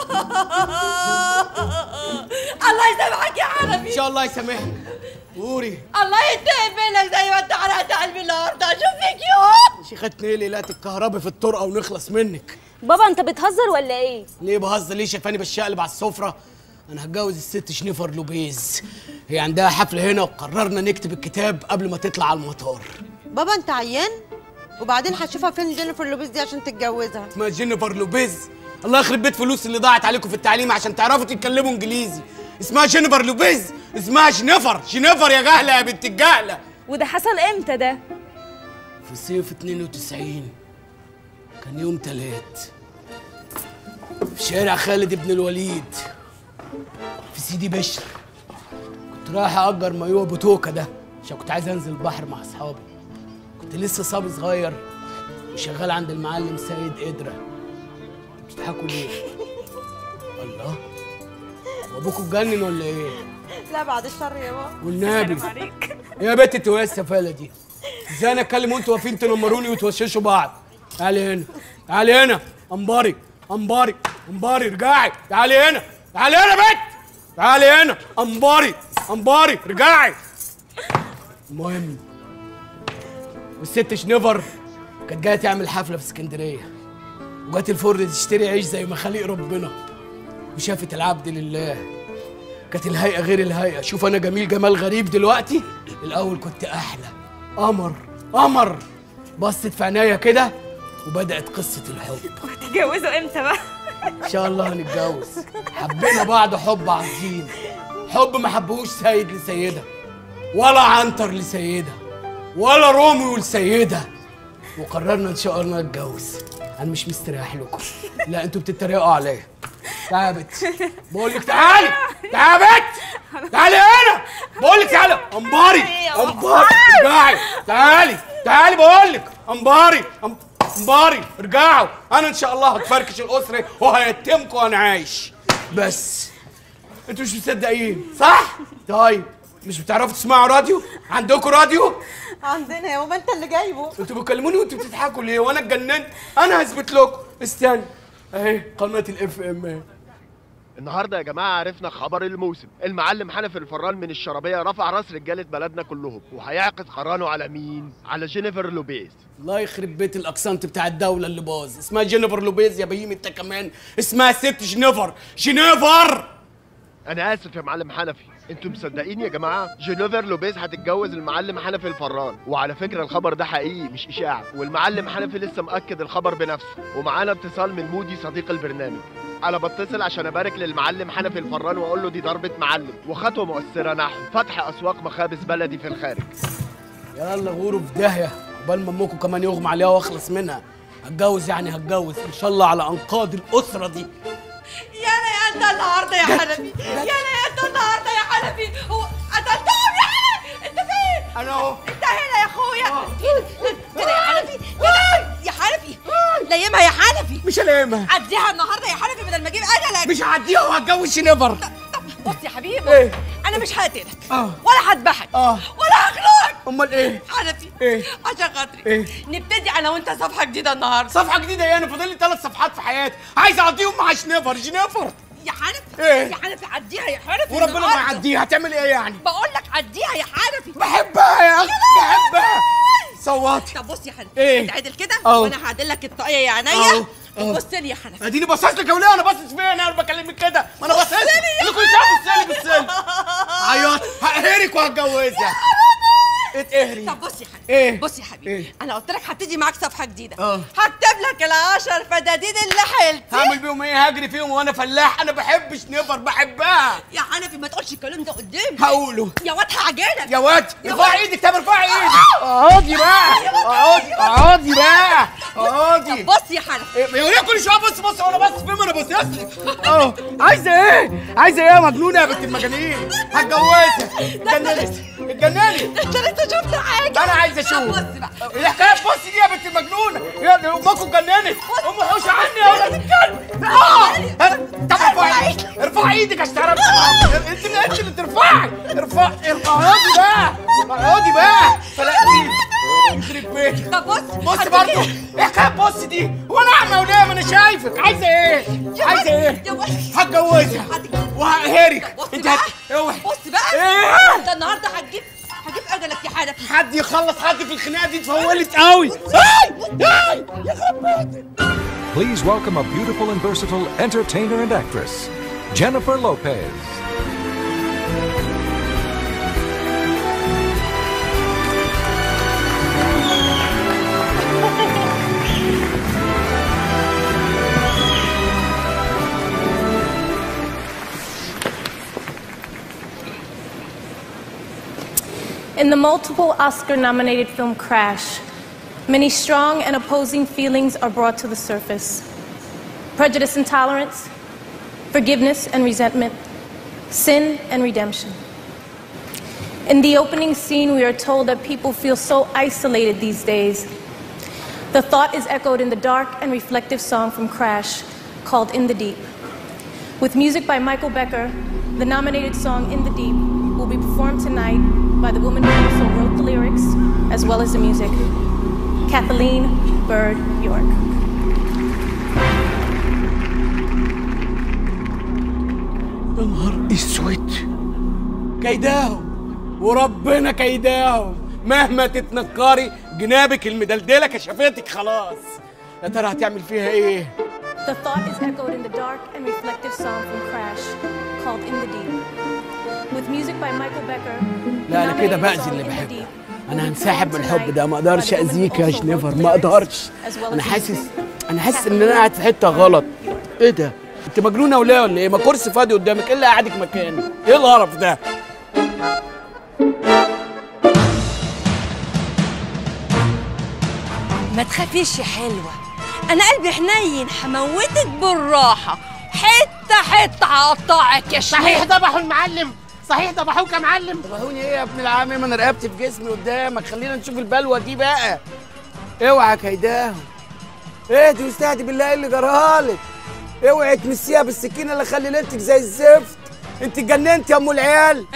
J: الله يسامحك يا حنفي
P: ان شاء الله يسامحني قولي
J: الله ينتقم منك زي ما انت حرقت قلبي النهارده اشوف فيك يوم
P: شيختني ليه لقيت الكهرباء في الطرقه ونخلص منك
S: بابا انت بتهزر ولا ايه؟
P: ليه بهزر ليه شايفاني بشقلب على السفره انا هتجوز الست شنيفر لوبيز هي عندها حفله هنا وقررنا نكتب الكتاب قبل ما تطلع على المطار
T: بابا انت عيان وبعدين هتشوفها فين جينيفر لوبيز دي عشان تتجوزها
P: اسمها جينيفر لوبيز الله يخرب بيت فلوس اللي ضاعت عليكم في التعليم عشان تعرفوا تتكلموا انجليزي اسمها جينيفر لوبيز اسمها جينيفر جينيفر يا جهله يا بنت الجهله
S: وده حصل امتى ده؟
P: في صيف 92 كان يوم تلات في شارع خالد بن الوليد في سيدي بشر كنت رايح أجر مايوه أبو توكة ده عشان كنت عايز أنزل البحر مع أصحابي كنت لسه صبي صغير وشغال عند المعلم سيد قدرة بتضحكوا ليه؟ الله وأبوكوا اتجنن ولا إيه؟
T: لا بعد الشر يا بابا
P: والنبي يا بنت انتوا ايه السفاله دي؟ ازاي انا اتكلم وانتوا واقفين تنمروني وتوششوا بعض؟ تعالي هنا تعالي هنا انباري انباري انباري ارجعي تعالي هنا تعالي هنا بنت تعالي هنا انباري انباري ارجعي المهم والست شنيفر كانت جايه تعمل حفله في اسكندريه وجات الفرن تشتري عيش زي ما خلق ربنا وشافت العبد لله كانت الهيئه غير الهيئه شوف انا جميل جمال غريب دلوقتي الاول كنت احلى قمر قمر بصت في عينيا كده وبدات قصه الحب
S: تتجوزوا امتى بقى؟
P: ان شاء الله هنتجوز حبينا بعض حب عظيم حب ما حبهوش سيد لسيده ولا عنتر لسيده ولا روميو لسيده وقررنا ان شاء الله نتجوز انا مش مستريح لكم لا انتوا بتتريقوا عليا تعالى يا بت بقول لك تعالي تعالي يا بت تعالي هنا بقول لك تعالي امباري امباري ارجعي تعالي تعالي بقول لك امباري أم- امباري ارجعوا انا ان شاء الله هتفركش الاسره وهيتمكم وانا عايش بس انتوا مش مصدقين صح طيب مش بتعرفوا تسمعوا راديو عندكم راديو
T: عندنا يا ماما انت اللي جايبه
P: انتوا بتكلموني وانتوا بتضحكوا ليه وانا اتجننت انا هثبت لكم استنى اهي قناه الاف ام
U: النهارده يا جماعه عرفنا خبر الموسم المعلم حنفي الفران من الشرابيه رفع راس رجاله بلدنا كلهم وهيعقد قرانه على مين على جينيفر لوبيز
P: الله يخرب بيت الاكسنت بتاع الدوله اللي باظ اسمها جينيفر لوبيز يا بهيم انت كمان اسمها ست جينيفر جينيفر
U: انا اسف يا معلم حنفي انتوا مصدقين يا جماعه جينيفر لوبيز هتتجوز المعلم حنفي الفران وعلى فكره الخبر ده حقيقي مش اشاعه والمعلم حنفي لسه مأكد الخبر بنفسه ومعانا اتصال من مودي صديق البرنامج انا بتصل عشان ابارك للمعلم حنفي الفران واقول له دي ضربه معلم وخطوه مؤثره نحو فتح اسواق مخابز بلدي في الخارج
P: يلا غوروا في داهيه عقبال ما امكم كمان يغمى عليها واخلص منها هتجوز يعني هتجوز ان شاء الله على انقاض الاسره دي
J: يا انا يا انت النهارده يا حنفي يا انا يا انت النهارده يا حنفي هو قتلتهم يا حنفي انت فين؟
P: انا اهو
J: انت هنا يا اخويا كده يا حنفي كده يا حنفي ليمها يا حنفي
P: مش هلاقيها
J: عديها النهارده يا حنفي بدل ما اجيب اجلك
P: مش هعديها وهتجوز شنيفر
J: بص يا حبيبي
P: ايه؟
J: انا مش هقتلك
P: اه
J: ولا هذبحك
P: اه
J: ولا هخنقك
P: امال ايه؟
J: حنفي
P: ايه؟
J: عشان خاطري
P: ايه؟
J: نبتدي انا وانت صفحه جديده النهارده
P: صفحه جديده ايه انا فاضل لي ثلاث صفحات في حياتي عايز اقضيهم مع شنيفر جنيفر
J: يا حنفي
P: ايه؟
J: يا حنفي عديها يا حنفي
P: وربنا ما
J: النهاردة.
P: يعديها هتعمل ايه يعني؟
J: بقول لك عديها يا حنفي
P: بحبها يا اخي بحبها صوتي
J: طب بص يا حنفي
P: ايه؟
J: انت عادل كده
P: اهو.
J: وانا هعدل لك الطاقيه يا
P: اهو.
J: عينيا
P: اهو.
J: بص لي يا حنفي
P: اديني باصص لك يا وليه انا باصص فين انا بكلمك كده ما انا باصص
J: بص لي يا
P: لكل شويه بص لي بص لي عيط هقهرك وهتجوزها اتقهري
J: طب بص يا حبيبي
P: ايه؟
J: بص يا حبيبي
P: ايه؟
J: انا قلت لك هبتدي معاك صفحه جديده
P: اه.
J: هكتب لك العشر فدادين اللي حيلتي
P: هعمل بيهم ايه هجري فيهم وانا فلاح انا بحب شنيفر بحبها
J: يا حنفي ما تقولش الكلام ده قدامي
P: هقوله
J: يا واد هعجنك
P: يا واد
J: يا
P: ارفعي
J: واد.
P: ايدك طب ارفعي ايدك اقعدي بقى اقعدي اقعدي بقى اقعدي
J: طب بص يا حنفي
P: إيه، يا وليه كل شويه بص بص وانا بص فين ما انا باصص لك اه عايزه ايه عايزه ايه يا مجنونه يا بنت المجانين هتجوزها اتجننت اتجننت
J: انت لسه شفت حاجه
P: انا عايز اشوف
J: بص بقى
P: الحكايه بص دي يا بنت المجنونه يا ابني امكم اتجننت ام حوش عني يا ولاد الكلب اه طب ارفعي ايدك ارفعي ايدك عشان تعرفي انت اللي انت اللي ترفعي ارفعي اقعدي بقى اقعدي بقى فلقتي يخرب بيتك
J: طب بص
P: بص برضه ايه حكايه بص دي وانا اعمى وليه ما انا شايفك عايزه ايه عايزه ايه هتجوزها وهقهرك
J: بص
P: انت
J: بقى
P: هت- اوعي
J: بص بقى
P: ايه
J: انت النهارده هتجيب هجيب اجلك يا حنفي
P: حد يخلص حد في الخناقه دي اتفولت قوي هاي هاي يخرب بيتك
V: Please welcome a beautiful and versatile entertainer and actress, Jennifer Lopez.
W: In the multiple Oscar nominated film Crash, many strong and opposing feelings are brought to the surface prejudice and tolerance, forgiveness and resentment, sin and redemption. In the opening scene, we are told that people feel so isolated these days. The thought is echoed in the dark and reflective song from Crash called In the Deep. With music by Michael Becker, the nominated song In the Deep will be performed tonight by the woman who also wrote the lyrics as well as the music, Kathleen Bird York.
P: يا نهار اسود كيداهم وربنا كيداهم مهما تتنكري جنابك المدلدله كشفتك خلاص يا ترى هتعمل فيها ايه
W: The thought is echoed in the dark and reflective song from Crash called In the Deep. With music by Michael Becker.
P: لا انا كده باذي اللي بحبه انا هنسحب من الحب ده ما اقدرش اذيك يا جنيفر ما اقدرش انا حاسس انا حاسس ان انا قاعد في حته غلط ايه ده انت مجنونه ولا ولا ايه ما كرسي فاضي قدامك ايه اللي قاعدك مكاني ايه القرف ده
J: ما تخافيش يا حلوة أنا قلبي حنين هموتك بالراحة حتة حتة هقطعك يا شيخ
R: صحيح ذبحوا المعلم صحيح ذبحوك يا معلم
P: ذبحوني ايه يا ابن العم ما انا رقبتي في جسمي قدامك خلينا نشوف البلوه دي بقى اوعى كيداهم اهدي واستهدي بالله ايه اللي جرالك اوعي تمسيها بالسكينه اللي خلي ليلتك زي الزفت انت اتجننت يا ام العيال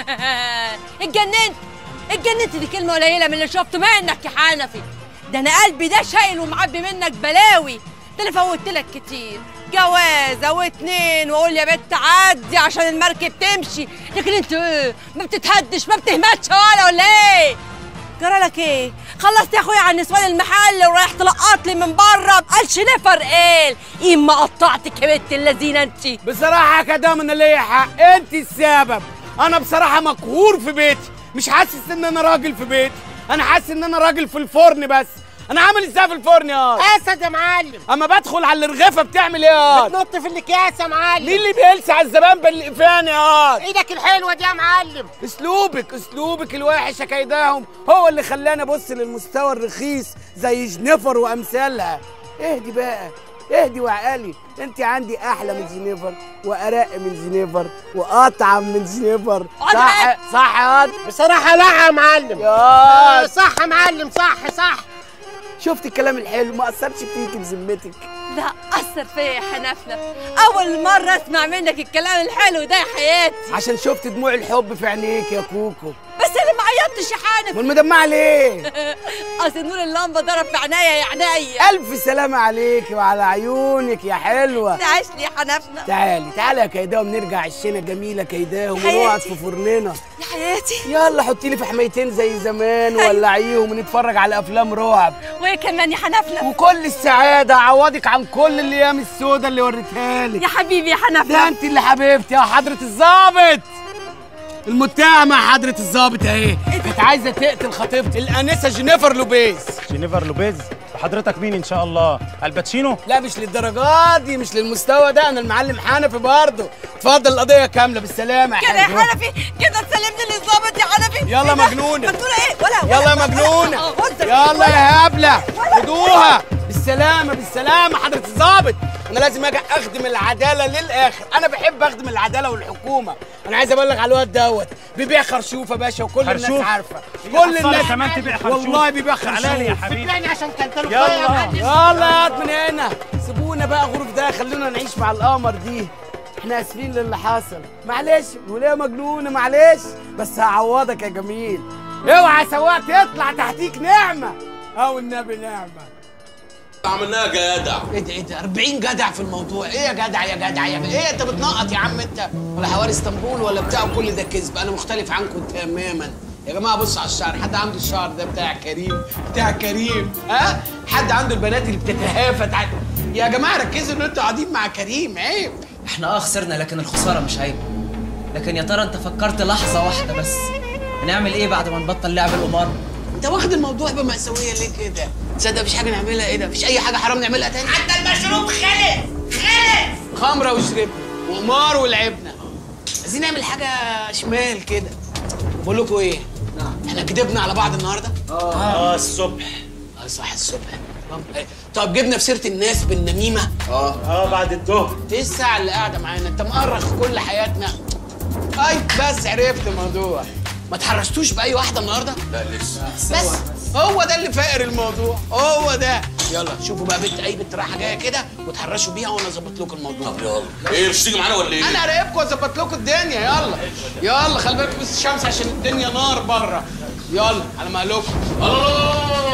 J: اتجننت اتجننت دي كلمة قليلة من اللي شفته منك يا حنفي ده أنا قلبي ده شايل ومعبي منك بلاوي ده أنا فوتت لك كتير جوازة واتنين وأقول يا بنت عدي عشان المركب تمشي لكن أنت إيه ما بتتهدش ما بتهمتش ولا ولا إيه؟ جرالك إيه؟ خلصت يا أخويا على نسوان المحل ورايح تلقط لي من بره بقالش نفر إيه؟ إيه ما قطعتك يا بنت اللذينة أنت
P: بصراحه يا كدام انا ليا حق انت السبب انا بصراحه مقهور في بيتي مش حاسس ان انا راجل في بيتي انا حاسس ان انا راجل في الفرن بس انا عامل ازاي في الفرن يا
R: اسد يا معلم
P: اما بدخل على الرغيفه بتعمل ايه يا
R: بتنط في الاكياس يا معلم
P: مين اللي بيلسع الزبائن بالقفان يا
R: ايدك الحلوه دي يا معلم
P: اسلوبك اسلوبك الوحش يا كيداهم هو اللي خلاني ابص للمستوى الرخيص زي جنيفر وامثالها اهدي بقى اهدي وعقلي انت عندي احلى من جنيفر وارق من جنيفر واطعم من جنيفر صح صح يا واد؟
R: بصراحه لا يا معلم
P: يا
R: صح يا معلم صح صح
P: شفت الكلام الحلو ما اثرش فيكي بذمتك
J: لا أثر فيا يا حنفلة أول مرة أسمع منك الكلام الحلو ده يا حياتي
P: عشان شفت دموع الحب في عينيك يا كوكو
J: بس أنا ما عيطتش يا حنفي
P: والمدمعه ليه
J: أصل نور اللمبة ضرب في عينيا يا عينيا
P: الف سلامه عليكي وعلى عيونك يا حلوه
J: تعيش لي يا حنفلة
P: تعالي تعالي يا كيداهم نرجع عشنا جميله كيداهم
J: حياتي.
P: ونقعد في فرننا
J: يا حياتي
P: يلا حطي لي في حميتين زي زمان ولعيهم ونتفرج على افلام رعب
J: وإيه كمان يا حنفلة
P: وكل السعاده اعوضك عن كل الايام السوداء اللي وريتها لك
J: يا حبيبي يا حنفلة
P: ده انت اللي حبيبتي يا حضره الظابط المتهمة حضرة الظابط اهي كانت عايزة تقتل خطيبتي الأنسة جينيفر لوبيز
C: جينيفر لوبيز وحضرتك مين ان شاء الله الباتشينو
P: لا مش للدرجات دي مش للمستوى ده أنا المعلم حنفي برضه اتفضل القضية كاملة بالسلامة يا
J: كده يا
P: حبيبي.
J: حنفي كده تسلمني للظابط يا حنفي
P: يلا
J: إيه ده؟
P: مجنونة.
J: مجنونة إيه ولا ولا
P: يلا يا
J: ولا-
P: مجنونة
J: ولا- غزة.
P: يلا
J: ولا-
P: يا هبلة خدوها بالسلامة بالسلامة حضرة الظابط أنا لازم أجي أخدم العدالة للآخر أنا بحب أخدم العدالة والحكومة أنا عايز أبلغ على الواد دوت بيبيع خرشوف يا باشا وكل الناس
C: خرشوف؟
P: عارفة
C: يا
P: كل
C: حصالة
P: الناس
C: كمان تبيع خرشوف؟
P: والله بيبيع خرشوف
C: تعالى لي يا حبيبي.
R: بتبيعني عشان كانت له
C: يلا.
R: يا معلم
P: يلا هات من هنا سيبونا بقى غرف ده خلونا نعيش مع القمر دي احنا اسفين للي حصل معلش وليه مجنونه معلش بس هعوضك يا جميل اوعى سواق تطلع تحتيك نعمه او النبي نعمه
D: عملناها جدع ايه ده ايه ده 40 جدع في الموضوع ايه يا جدع يا جدع يا جدع ايه انت بتنقط يا عم انت ولا حواري اسطنبول ولا بتاع كل ده كذب انا مختلف عنكم تماما يا جماعه بصوا على الشعر حد عنده الشعر ده بتاع كريم بتاع كريم ها حد عنده البنات اللي بتتهافت عن... يا جماعه ركزوا ان انتوا قاعدين مع كريم عيب
E: احنا اه خسرنا لكن الخساره مش عيب لكن يا ترى انت فكرت لحظه واحده بس هنعمل ايه بعد ما نبطل لعب القمار
D: انت واخد الموضوع بمأساوية ليه كده؟ تصدق مفيش حاجة نعملها ايه ده؟ مفيش أي حاجة حرام نعملها تاني؟ حتى المشروب خلص خلص خمرة وشربنا وقمار ولعبنا عايزين نعمل حاجة شمال كده بقول لكم ايه؟ احنا كدبنا على بعض النهارده؟
A: اه الصبح
D: اه صح الصبح طب- طب جبنا في سيرة الناس بالنميمة؟ اه
A: اه بعد الظهر
D: ايه الساعة اللي قاعدة معانا؟ انت مؤرخ كل حياتنا اي بس عرفت الموضوع ما تحرشتوش بأي واحدة النهارده؟ لا لسه بس هو ده اللي فاقر الموضوع هو ده يلا شوفوا بقى بنت اي بنت رايحه جايه كده وتحرشوا بيها وانا اظبط لكم الموضوع طب يلا
K: ايه مش تيجي معانا ولا ايه؟
D: انا هراقبكم واظبط لكم الدنيا يلا يلا خلي بالكم بس الشمس عشان الدنيا نار بره يلا على مهلكم الله الله الله الله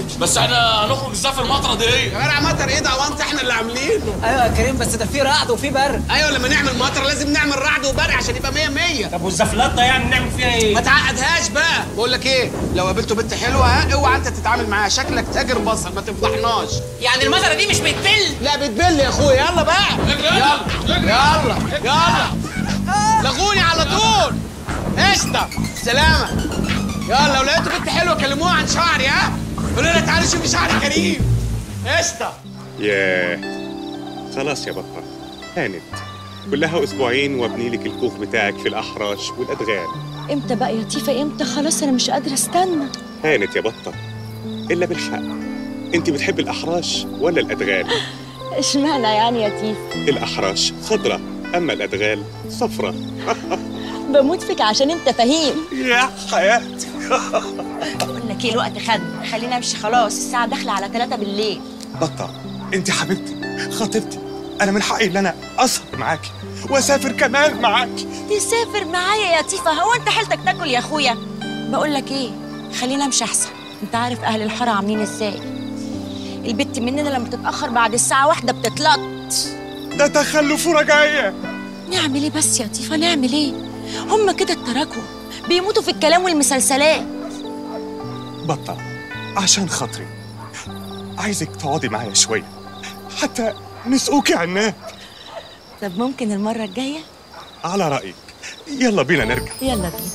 B: بس احنا هنخرج ازاي في المطره دي
D: يا جدع مطر ايه ده وانت احنا اللي عاملينه
E: ايوه يا كريم بس ده في رعد وفي برد
D: ايوه لما نعمل مطر لازم نعمل رعد وبرق عشان يبقى 100 100
Q: طب والزفلات ده يعني نعمل فيها ايه؟
D: ما تعقدهاش بقى بقول لك ايه لو قابلتوا بنت حلوه ها اوعى انت تتعامل معاها شكلك تاجر بصل ما تفضحناش
E: يعني المطره دي مش بتبل
D: لا بتبل يا اخويا يلا بقى يلا يلا يلا لغوني على طول قشطه سلامه يلا لو لقيتوا بنت حلوه كلموها عن شعري ها قولوا لها تعالي شوفي شعر كريم قشطه
F: ياه خلاص يا بطة هانت كلها اسبوعين وابني لك الكوخ بتاعك في الاحراش والادغال
I: امتى بقى يا تيفا امتى خلاص انا مش قادره استنى
F: هانت يا بطة الا بالحق انت بتحب الاحراش ولا الادغال
I: اشمعنى يعني يا تيفا
F: الاحراش خضرة اما الادغال صفرة
I: بموت فيك عشان انت فهيم
F: يا حياتي
I: بقول لك ايه الوقت خدنا خلينا امشي خلاص الساعه داخله على 3 بالليل
F: بطة انت حبيبتي خطيبتي انا من حقي ان انا اسهر معاكي واسافر كمان معاكي
I: تسافر معايا يا تيفا هو انت حيلتك تاكل يا اخويا بقول لك ايه خلينا امشي احسن انت عارف اهل الحاره عاملين ازاي البت مننا لما تتاخر بعد الساعه واحدة بتتلط
F: ده تخلف ورجعيه
I: نعمل ايه بس يا تيفا نعمل ايه هم كده اتركوا بيموتوا في الكلام والمسلسلات
F: بطة عشان خاطري عايزك تقعدي معايا شوية حتى نسقوكي عناب
I: طب ممكن المره الجايه
F: على رأيك يلا بينا نرجع
I: يلا بينا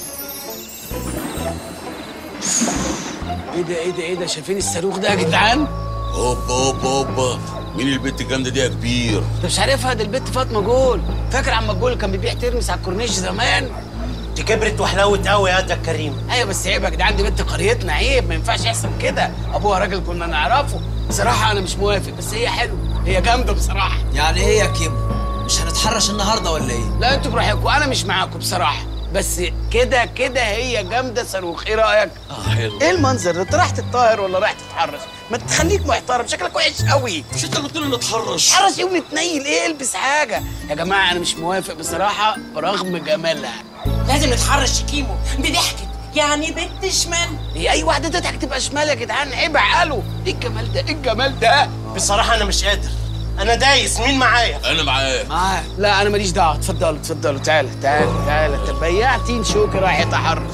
D: ايه ده ايه ده ايه ده شايفين الصاروخ ده يا جدعان
B: هوبا هوبا هوبا مين البنت الجامده دي يا كبير
D: انت مش عارفها دي البت فاطمه جول فاكر عم جول اللي كان بيبيع ترمس على الكورنيش زمان
G: دي كبرت وحلوت قوي يا ده كريم
D: ايوه بس عيب يا جدعان دي بنت قريتنا عيب ما ينفعش يحصل كده ابوها راجل كنا نعرفه بصراحه انا مش موافق بس هي حلوه هي جامده بصراحه
E: يعني ايه يا كيمو مش هنتحرش النهارده ولا ايه
D: لا انتوا براحتكم انا مش معاكم بصراحه بس كده كده هي جامده صاروخ ايه رايك
B: اه حلو
D: ايه المنظر ده انت رايح تتطهر ولا رايح تتحرش ما تخليك محترم شكلك وحش قوي
B: مش انت اللي قلت لي نتحرش
D: تحرش ايه ونتنيل ايه البس حاجه يا جماعه انا مش موافق بصراحه برغم جمالها
J: لازم نتحرش كيمو بضحكة يعني بنت شمال
D: هي اي واحده تضحك تبقى شمال يا جدعان عيب عقله ايه الجمال ده ايه الجمال ده
G: بصراحه انا مش قادر انا دايس مين معايا
B: انا معاك
D: معاك لا انا ماليش دعوه اتفضلوا اتفضلوا تعالى تعالى تعالى انت بياعتين شوكي رايح يتحرش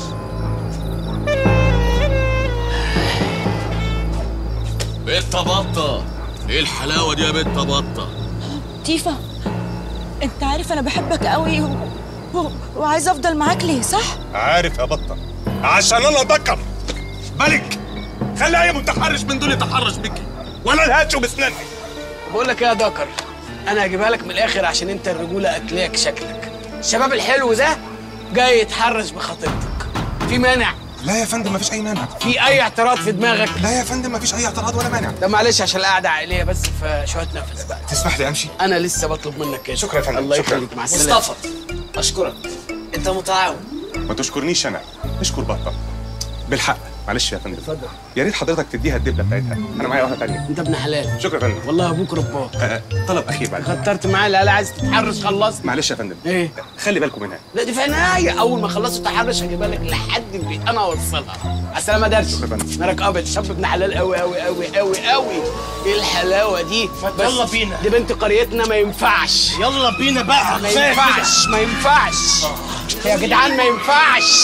B: بنت بطه ايه الحلاوه دي يا بنت بطه
I: تيفا انت عارف انا بحبك قوي و... و... وعايزه افضل معاك ليه صح
F: عارف يا بطة عشان انا ذكر ملك خلي اي متحرش من دول يتحرش بيكي ولا الهاتشو بسناني
D: بقول لك ايه يا دكر انا هجيبها لك من الاخر عشان انت الرجوله اكلاك شكلك الشباب الحلو ده جاي يتحرش بخطيبتك في مانع
F: لا يا فندم مفيش اي مانع
D: في اي اعتراض في دماغك
F: لا يا فندم مفيش اي اعتراض ولا مانع
D: ده معلش عشان القعده عائليه بس فشويه نفس بقى
F: تسمح لي امشي
D: انا لسه بطلب منك كده
F: شكرا يا فندم
D: الله
F: شكرا.
D: يخليك مع السلامه
E: مصطفى اشكرك انت متعاون
F: ما تشكرنيش انا اشكر بطة بالحق معلش يا فندم اتفضل يا ريت حضرتك تديها الدبله بتاعتها انا معايا واحده ثانيه
D: انت ابن حلال
F: شكرا يا فندم
D: والله ابوك رباك
F: آه، طلب اخير بعد
D: كترت معايا لا لا عايز تتحرش خلصت
F: معلش يا فندم
D: ايه
F: خلي بالكم منها
D: لا دي في عناية أول ما خلصوا تحرش هجيبها لك لحد البيت أنا أوصلها على السلامة درش مالك أبيض شاب ابن حلال أوي أوي أوي أوي أوي إيه الحلاوة دي بس
G: يلا بينا.
D: دي بنت قريتنا ما ينفعش
G: يلا بينا بقى
D: ما
G: كفاية
D: ينفعش ما ينفعش يا جدعان ما ينفعش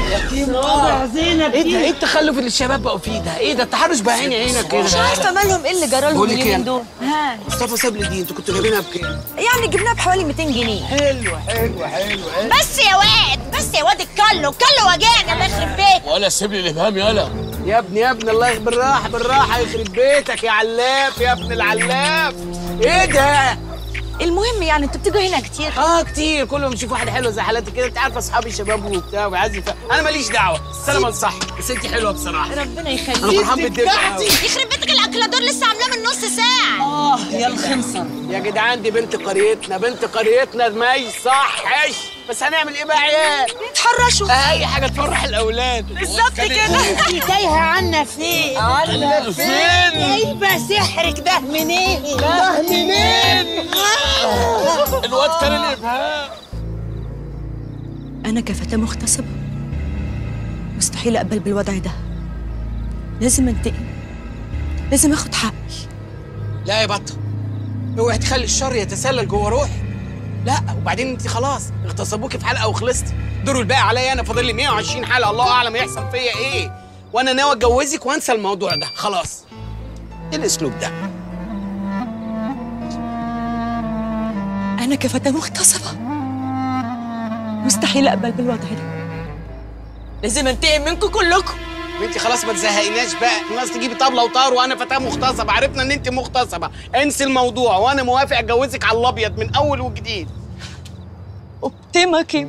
J: زينب
D: ايه ده ايه التخلف اللي الشباب بقوا فيه ده ايه ده التحرش بقى عيني عينك كده
I: مش عارفه مالهم ايه اللي جرالهم
D: بقول لك
I: اليومين
D: ايه
I: دول ها
D: مصطفى ساب لي دي انتوا كنتوا جايبينها بكام
I: يعني جبناها بحوالي 200 جنيه
D: حلو حلو حلو حلو
I: بس يا واد بس يا واد الكلو الكلو وجعني الله يخرب بيتك
B: ولا سيب لي الابهام يالا
D: يا ابني يا ابني الله يخ- بالراحه بالراحه يخرب بيتك يا علاف يا ابن العلاف ايه ده
I: المهم يعني انتوا بتيجوا هنا كتير
D: اه كتير كل ما بشوف واحده حلوه زي حالاتي كده انت عارفه اصحابي شباب وبتاع وعايز يف- انا ماليش دعوه بس انا بنصح بس انت حلوه بصراحه
I: ربنا يخليك
D: انا فرحان بالدنيا قوي.
I: يخرب بيتك الاكلادور لسه عاملاه من نص ساعه
D: اه يا الخنصر يا جدعان دي بنت قريتنا بنت قريتنا ما يصحش بس هنعمل ايه بقى يا عيال
I: يتحرشوا
D: اي حاجه تفرح الاولاد
J: بالظبط كده تايهة عنا فين؟
D: عنا فين؟
J: جايبة سحرك ده منين؟
D: ده منين؟ الواد كان الابهام
I: انا كفتاه مغتصبه مستحيل اقبل بالوضع ده لازم انتقم لازم اخد حقي
D: لا يا بطه اوعي تخلي الشر يتسلل جوه روحي لا وبعدين انت خلاص اغتصبوكي في حلقه وخلصتي دور الباقي عليا انا فاضل لي 120 حلقه الله اعلم يحصل فيا ايه وانا ناوي اتجوزك وانسى الموضوع ده خلاص ايه الاسلوب ده
I: انا كفتاه مغتصبه مستحيل اقبل بالوضع ده لازم انتقم منكم كلكم
D: انت خلاص ما تزهقيناش بقى الناس تجيبي طبله وطار وانا فتاه مغتصبه عرفنا ان انت مغتصبه انسي الموضوع وانا موافق اتجوزك على الابيض من اول وجديد
I: ابتمكم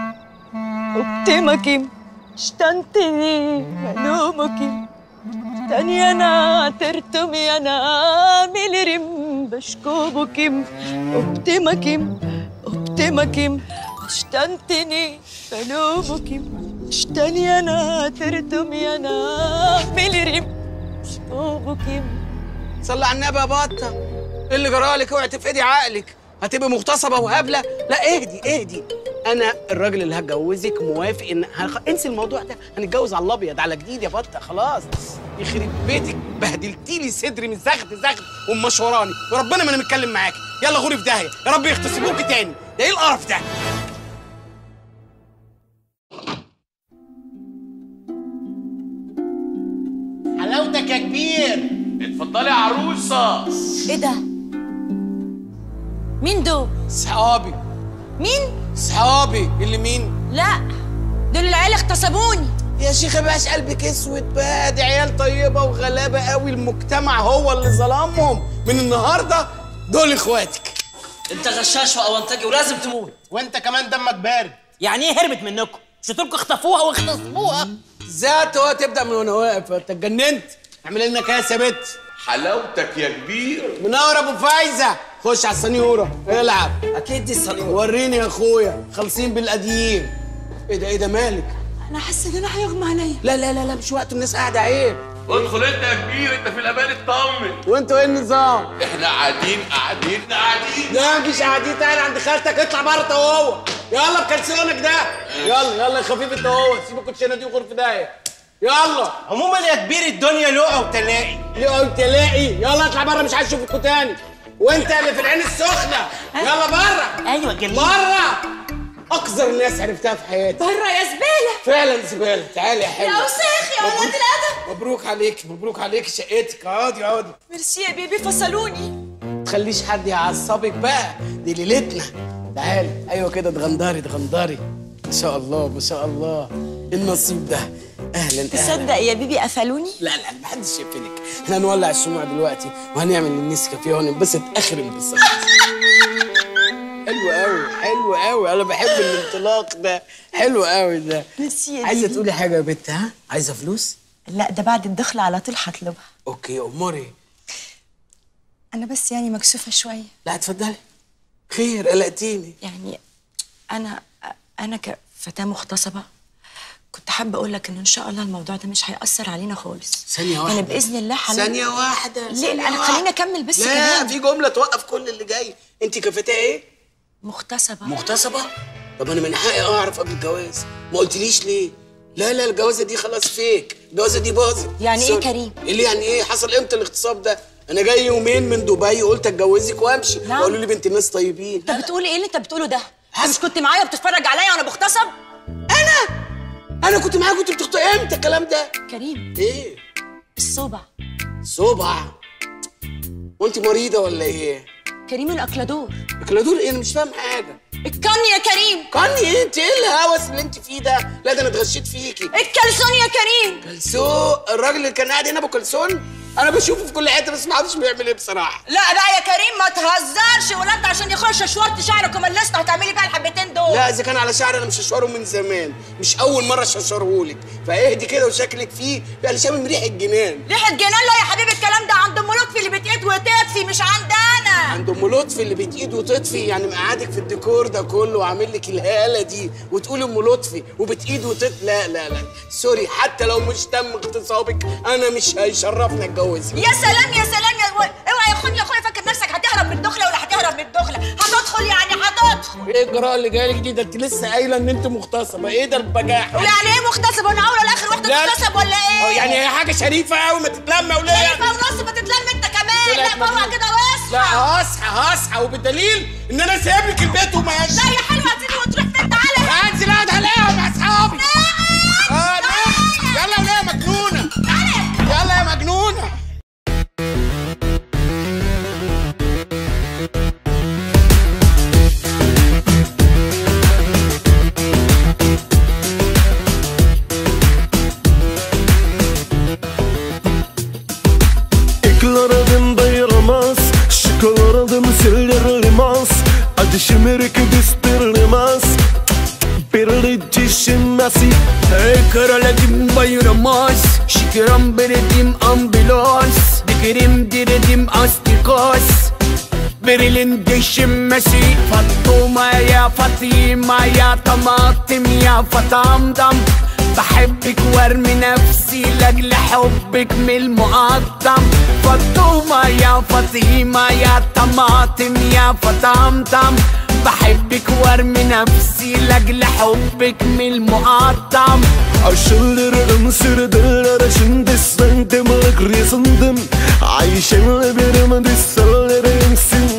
I: ابتمكم اشتنتني ملومكم تاني انا ترتم انا ملرم بشكوبكم ابتمكم ابتمكم اشتنتني ملومكم اشتني انا ترتم انا ملرم بشكوبكم
D: صلي على النبي يا بطه ايه اللي جرالك اوعي تفقدي عقلك هتبقي مغتصبه وهبله لا اهدي اهدي انا الراجل اللي هتجوزك موافق ان هخ... انسي الموضوع ده هنتجوز على الابيض على جديد يا بطه خلاص يخرب بيتك بهدلتي لي صدري من زغد زغد ومشوراني وربنا ما انا متكلم معاكي يلا غوري في داهيه يا رب يغتصبوكي تاني ده ايه القرف ده
G: حلاوتك يا كبير
B: اتفضلي يا عروسه
I: ايه ده مين دول
D: صحابي
I: مين
D: صحابي اللي مين
I: لا دول العيال اغتصبوني
D: يا شيخه بقاش قلبك اسود بقى دي عيال طيبه وغلابه قوي المجتمع هو اللي ظلمهم من النهارده دول اخواتك
E: انت غشاش واونطجي ولازم تموت
G: وانت كمان دمك بارد
E: يعني ايه هربت منكم مش قلت لكم اخطفوها واغتصبوها
D: ذات هو تبدا من وانا واقف انت اتجننت اعمل لنا كاس يا بت
B: حلاوتك يا كبير
D: منور ابو فايزه خش على السنيوره العب
E: اكيد دي السنيوره
D: وريني يا اخويا خالصين بالقديم ايه ده ايه ده مالك
I: انا حاسه ان انا هيغمى عليا
D: لا لا لا لا مش وقت الناس قاعده عيب
B: ادخل انت يا كبير انت في الامان اطمن
D: وانتوا ايه النظام
B: احنا قاعدين قاعدين قاعدين
D: لا مفيش قاعدين تعالى عند خالتك اطلع بره انت وهو يلا بكلسونك ده يلا يلا يا خفيف انت وهو سيب الكوتشينه دي وغرف دايه يلا
G: عموما يا كبير الدنيا لقى وتلاقي
D: لقى وتلاقي يلا اطلع بره مش عايز اشوفكوا تاني وانت اللي في العين السخنه يلا بره
E: ايوه جميل
D: بره اقذر الناس عرفتها في حياتي
I: بره يا زباله
D: فعلا زباله تعالي يا حلوه
I: يا وسخ يا ولاد الادب
D: مبروك عليك مبروك عليك شقتك اقعدي اقعدي
I: ميرسي يا بيبي فصلوني
D: تخليش حد يعصبك بقى دي ليلتنا تعالي ايوه كده اتغندري اتغندري ما شاء الله ما شاء الله إيه النصيب ده اهلا اهلا
I: تصدق يا بيبي قفلوني
D: لا لا ما حدش يقفلك احنا هنولع الشموع دلوقتي وهنعمل النسكافيه وهننبسط اخر انبساط حلو قوي حلو قوي انا بحب الانطلاق ده حلو قوي ده
I: ميرسي يا
D: عايزه
I: بيبي.
D: تقولي حاجه يا بت ها عايزه فلوس
I: لا ده بعد الدخل على طول هطلبها
D: اوكي اموري
I: انا بس يعني مكسوفه شويه
D: لا اتفضلي خير قلقتيني
I: يعني انا انا كفتاه مغتصبه كنت حابه اقول لك ان ان شاء الله الموضوع ده مش هيأثر علينا خالص
D: ثانية واحدة
I: يعني باذن الله حلال
D: ثانية واحدة
I: ليه
D: ثانية
I: انا
D: واحدة.
I: خليني اكمل بس
D: لا
I: كمان
D: في جملة توقف كل اللي جاي انت كفتاه ايه؟
I: مغتصبه
D: مغتصبة؟ طب انا من حقي اعرف قبل الجواز ما قلتليش ليه؟ لا لا الجوازة دي خلاص فيك الجوازة دي باظت
I: يعني ايه
D: سوري.
I: كريم؟
D: ايه اللي يعني ايه حصل امتى الاغتصاب ده؟ انا جاي يومين من دبي قلت اتجوزك وامشي
I: نعم.
D: قالوا لي بنت الناس طيبين
I: انت بتقول ايه اللي انت بتقوله ده انت مش كنت معايا وبتتفرج عليا وانا بغتصب
D: انا كنت معاك كنت بتخطئ امتى الكلام ده؟
I: كريم
D: ايه؟
I: الصوبع
D: صبع وانت مريضة ولا ايه؟
I: كريم الاكلادور
D: اكلادور ايه انا مش فاهم حاجة
I: الكن يا كريم
D: كاني ايه انت ايه الهوس اللي انت فيه ده؟ لا ده انا اتغشيت فيكي
I: الكلسون يا كريم
D: كلسون الراجل اللي كان قاعد هنا ابو كلسون انا بشوفه في كل حته بس ما اعرفش بيعمل ايه بصراحه
I: لا بقى يا كريم ما تهزرش ولا انت عشان يخش شورت شعرك وملست هتعملي بقى الحبتين دول
D: لا اذا كان على شعري انا مش هشوره من زمان مش اول مره اشوره لك فاهدي كده وشكلك فيه يعني شامم ريحه جنان
I: ريحه جنان لا يا حبيبي الكلام ده عند ام لطفي اللي بتقيت وتطفي مش عند انا
D: عند ام لطفي اللي بتقيد وتطفي يعني مقعدك في الديكور ده كله وعامل لك الهاله دي وتقول ام لطفي وبتقيد وتط لا لا لا سوري حتى لو مش تم اغتصابك انا مش هيشرفني اتجوزك
I: يا سلام يا سلام يا اوعى يا اخويا يا اخويا فاكر نفسك هتهرب من الدخله ولا هتهرب من الدخله هتدخل يعني هتدخل
D: ايه الجراءه اللي جايه لك دي ده انت لسه قايله ان انت مغتصبه ايه ده البجاحه
I: ويعني ايه مغتصب وانا اول الاخر واحده
D: لا.
I: تغتصب ولا
D: اه
I: ايه
D: يعني هي حاجه شريفه قوي ما تتلم وليه
I: شريفه ونص هصحى
P: لا هصحى هصحى وبالدليل ان انا سايب لك البيت وماشي
I: لا يا حلوه هتيجي وتروح فين تعالى
P: انزل اقعد عليها مع اصحابي اه لا يلا ولا يا مجنونه يلا يا مجنونه
H: İklarım bayramaz Şıklarım sildirmez Adışımırk distirmez Bir dişinmesi
D: Karaladım bayramaz Şıkıram beredim ambulans Dikirim diredim astikos Verilin deşinmesi Fatuma ya Fatima ya طماطم يا فطمطم بحبك وارمي نفسي لاجل حبك من المقطم فاطمة يا فاطمة يا طماطم يا فطمطم بحبك وارمي نفسي لاجل حبك من المقطم
H: Aşılırım sürdüler şimdi sandım Krizandım Ayşenle birim dislerim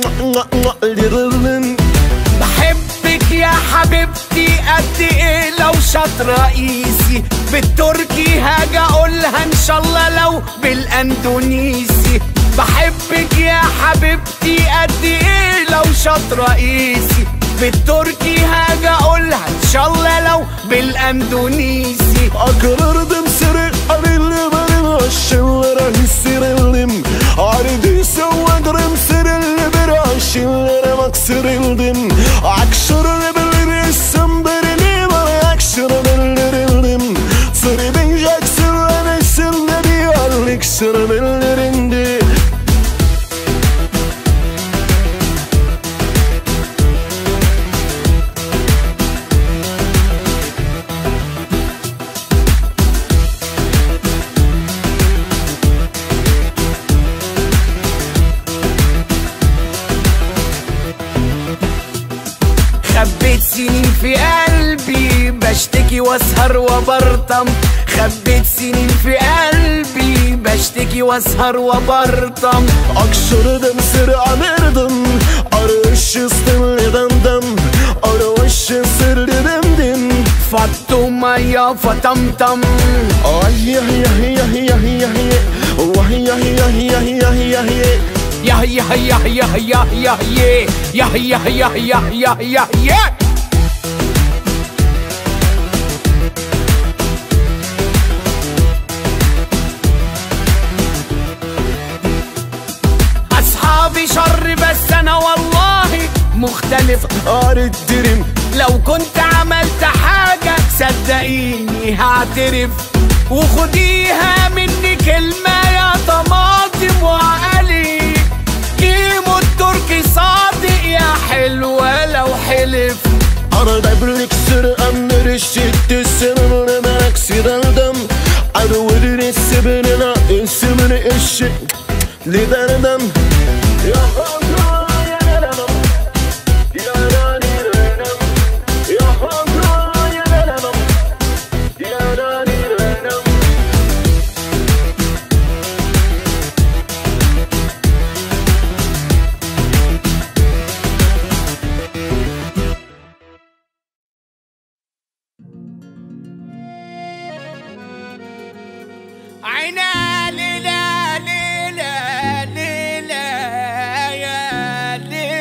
H: Sin
D: بحبك يا حبيبتي قد ايه لو شاطرة ايزي بالتركي هاجي اقولها ان شاء الله لو بالاندونيسي بحبك يا حبيبتي قد ايه لو شاطرة ايزي بالتركي هاجي اقولها ان شاء الله لو بالاندونيسي
H: Akılırdım seni Arılı benim aşınlara hisserildim Aridiyse vadırım serilli bir aşınlara makserildim Akşarını bilirsem berilim Akşarını bildirildim Sarı ben jaksın Renesin de bir anlık sıra bildirindi
D: خبيت سنين في قلبي بشتكي واسهر وبرطم خبيت سنين في قلبي بشتكي واسهر وبرطم
H: Akşarıdım seni anırdım Arayış istemledendim Arayış sırrımdım
D: فاطمة يا فطمطم
H: Ay yah yah yah yah yah yah Vah yah yah yah yah yah yah
D: يا يا يا يا يا يا يا يا يا يا يا يا يا يا أصحابي شر بس أنا والله مختلف
H: أرد درم
D: لو كنت عملت حاجة صدقيني هعترف وخديها مني كلمة يا طماطم وعقلي كيمو التركي صادق يا حلوة لو حلف
H: Arada bir iksir anır işitti Seninle ben aksirendim Arıvırın ismine ismini eşit Liderdim Ya Allah ya Rabbim Ya Rabbim Ya Allah ya Rabbim Ya Rabbim
D: عينا ليلى ليلى ليلى يا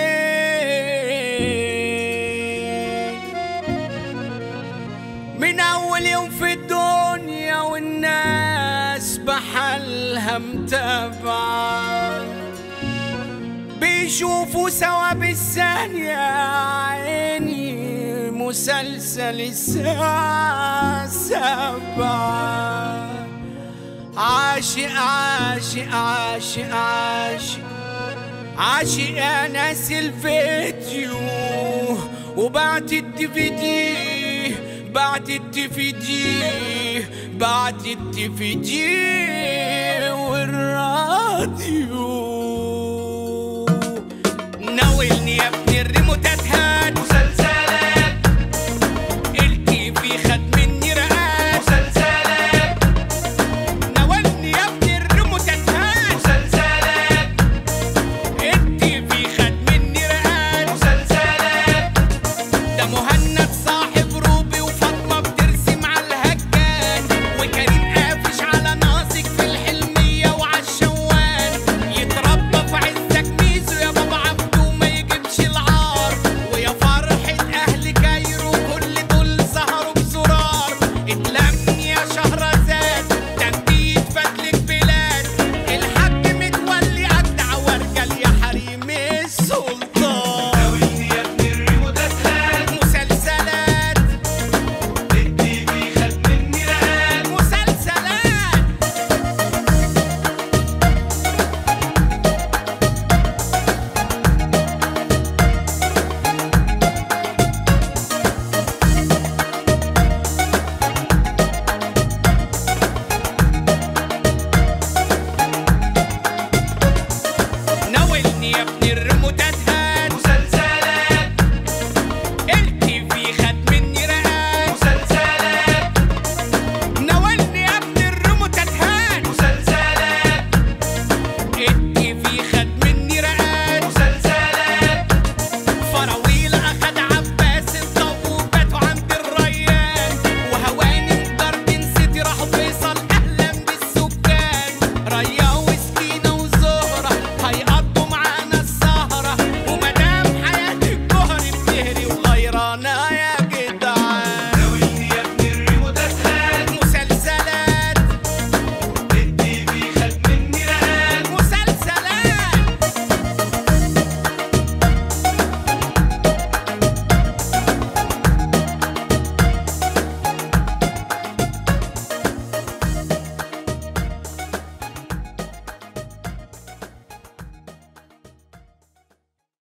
D: ليل من أول يوم في الدنيا والناس بحالها متابعة بيشوفوا سوا بالثانية عيني مسلسل الساعة سبعة عاشق عاشق عاشق عاشق عاشق يا ناس الفيديو وبعت الدي في دي بعت الدي في دي بعت الدي في دي والراديو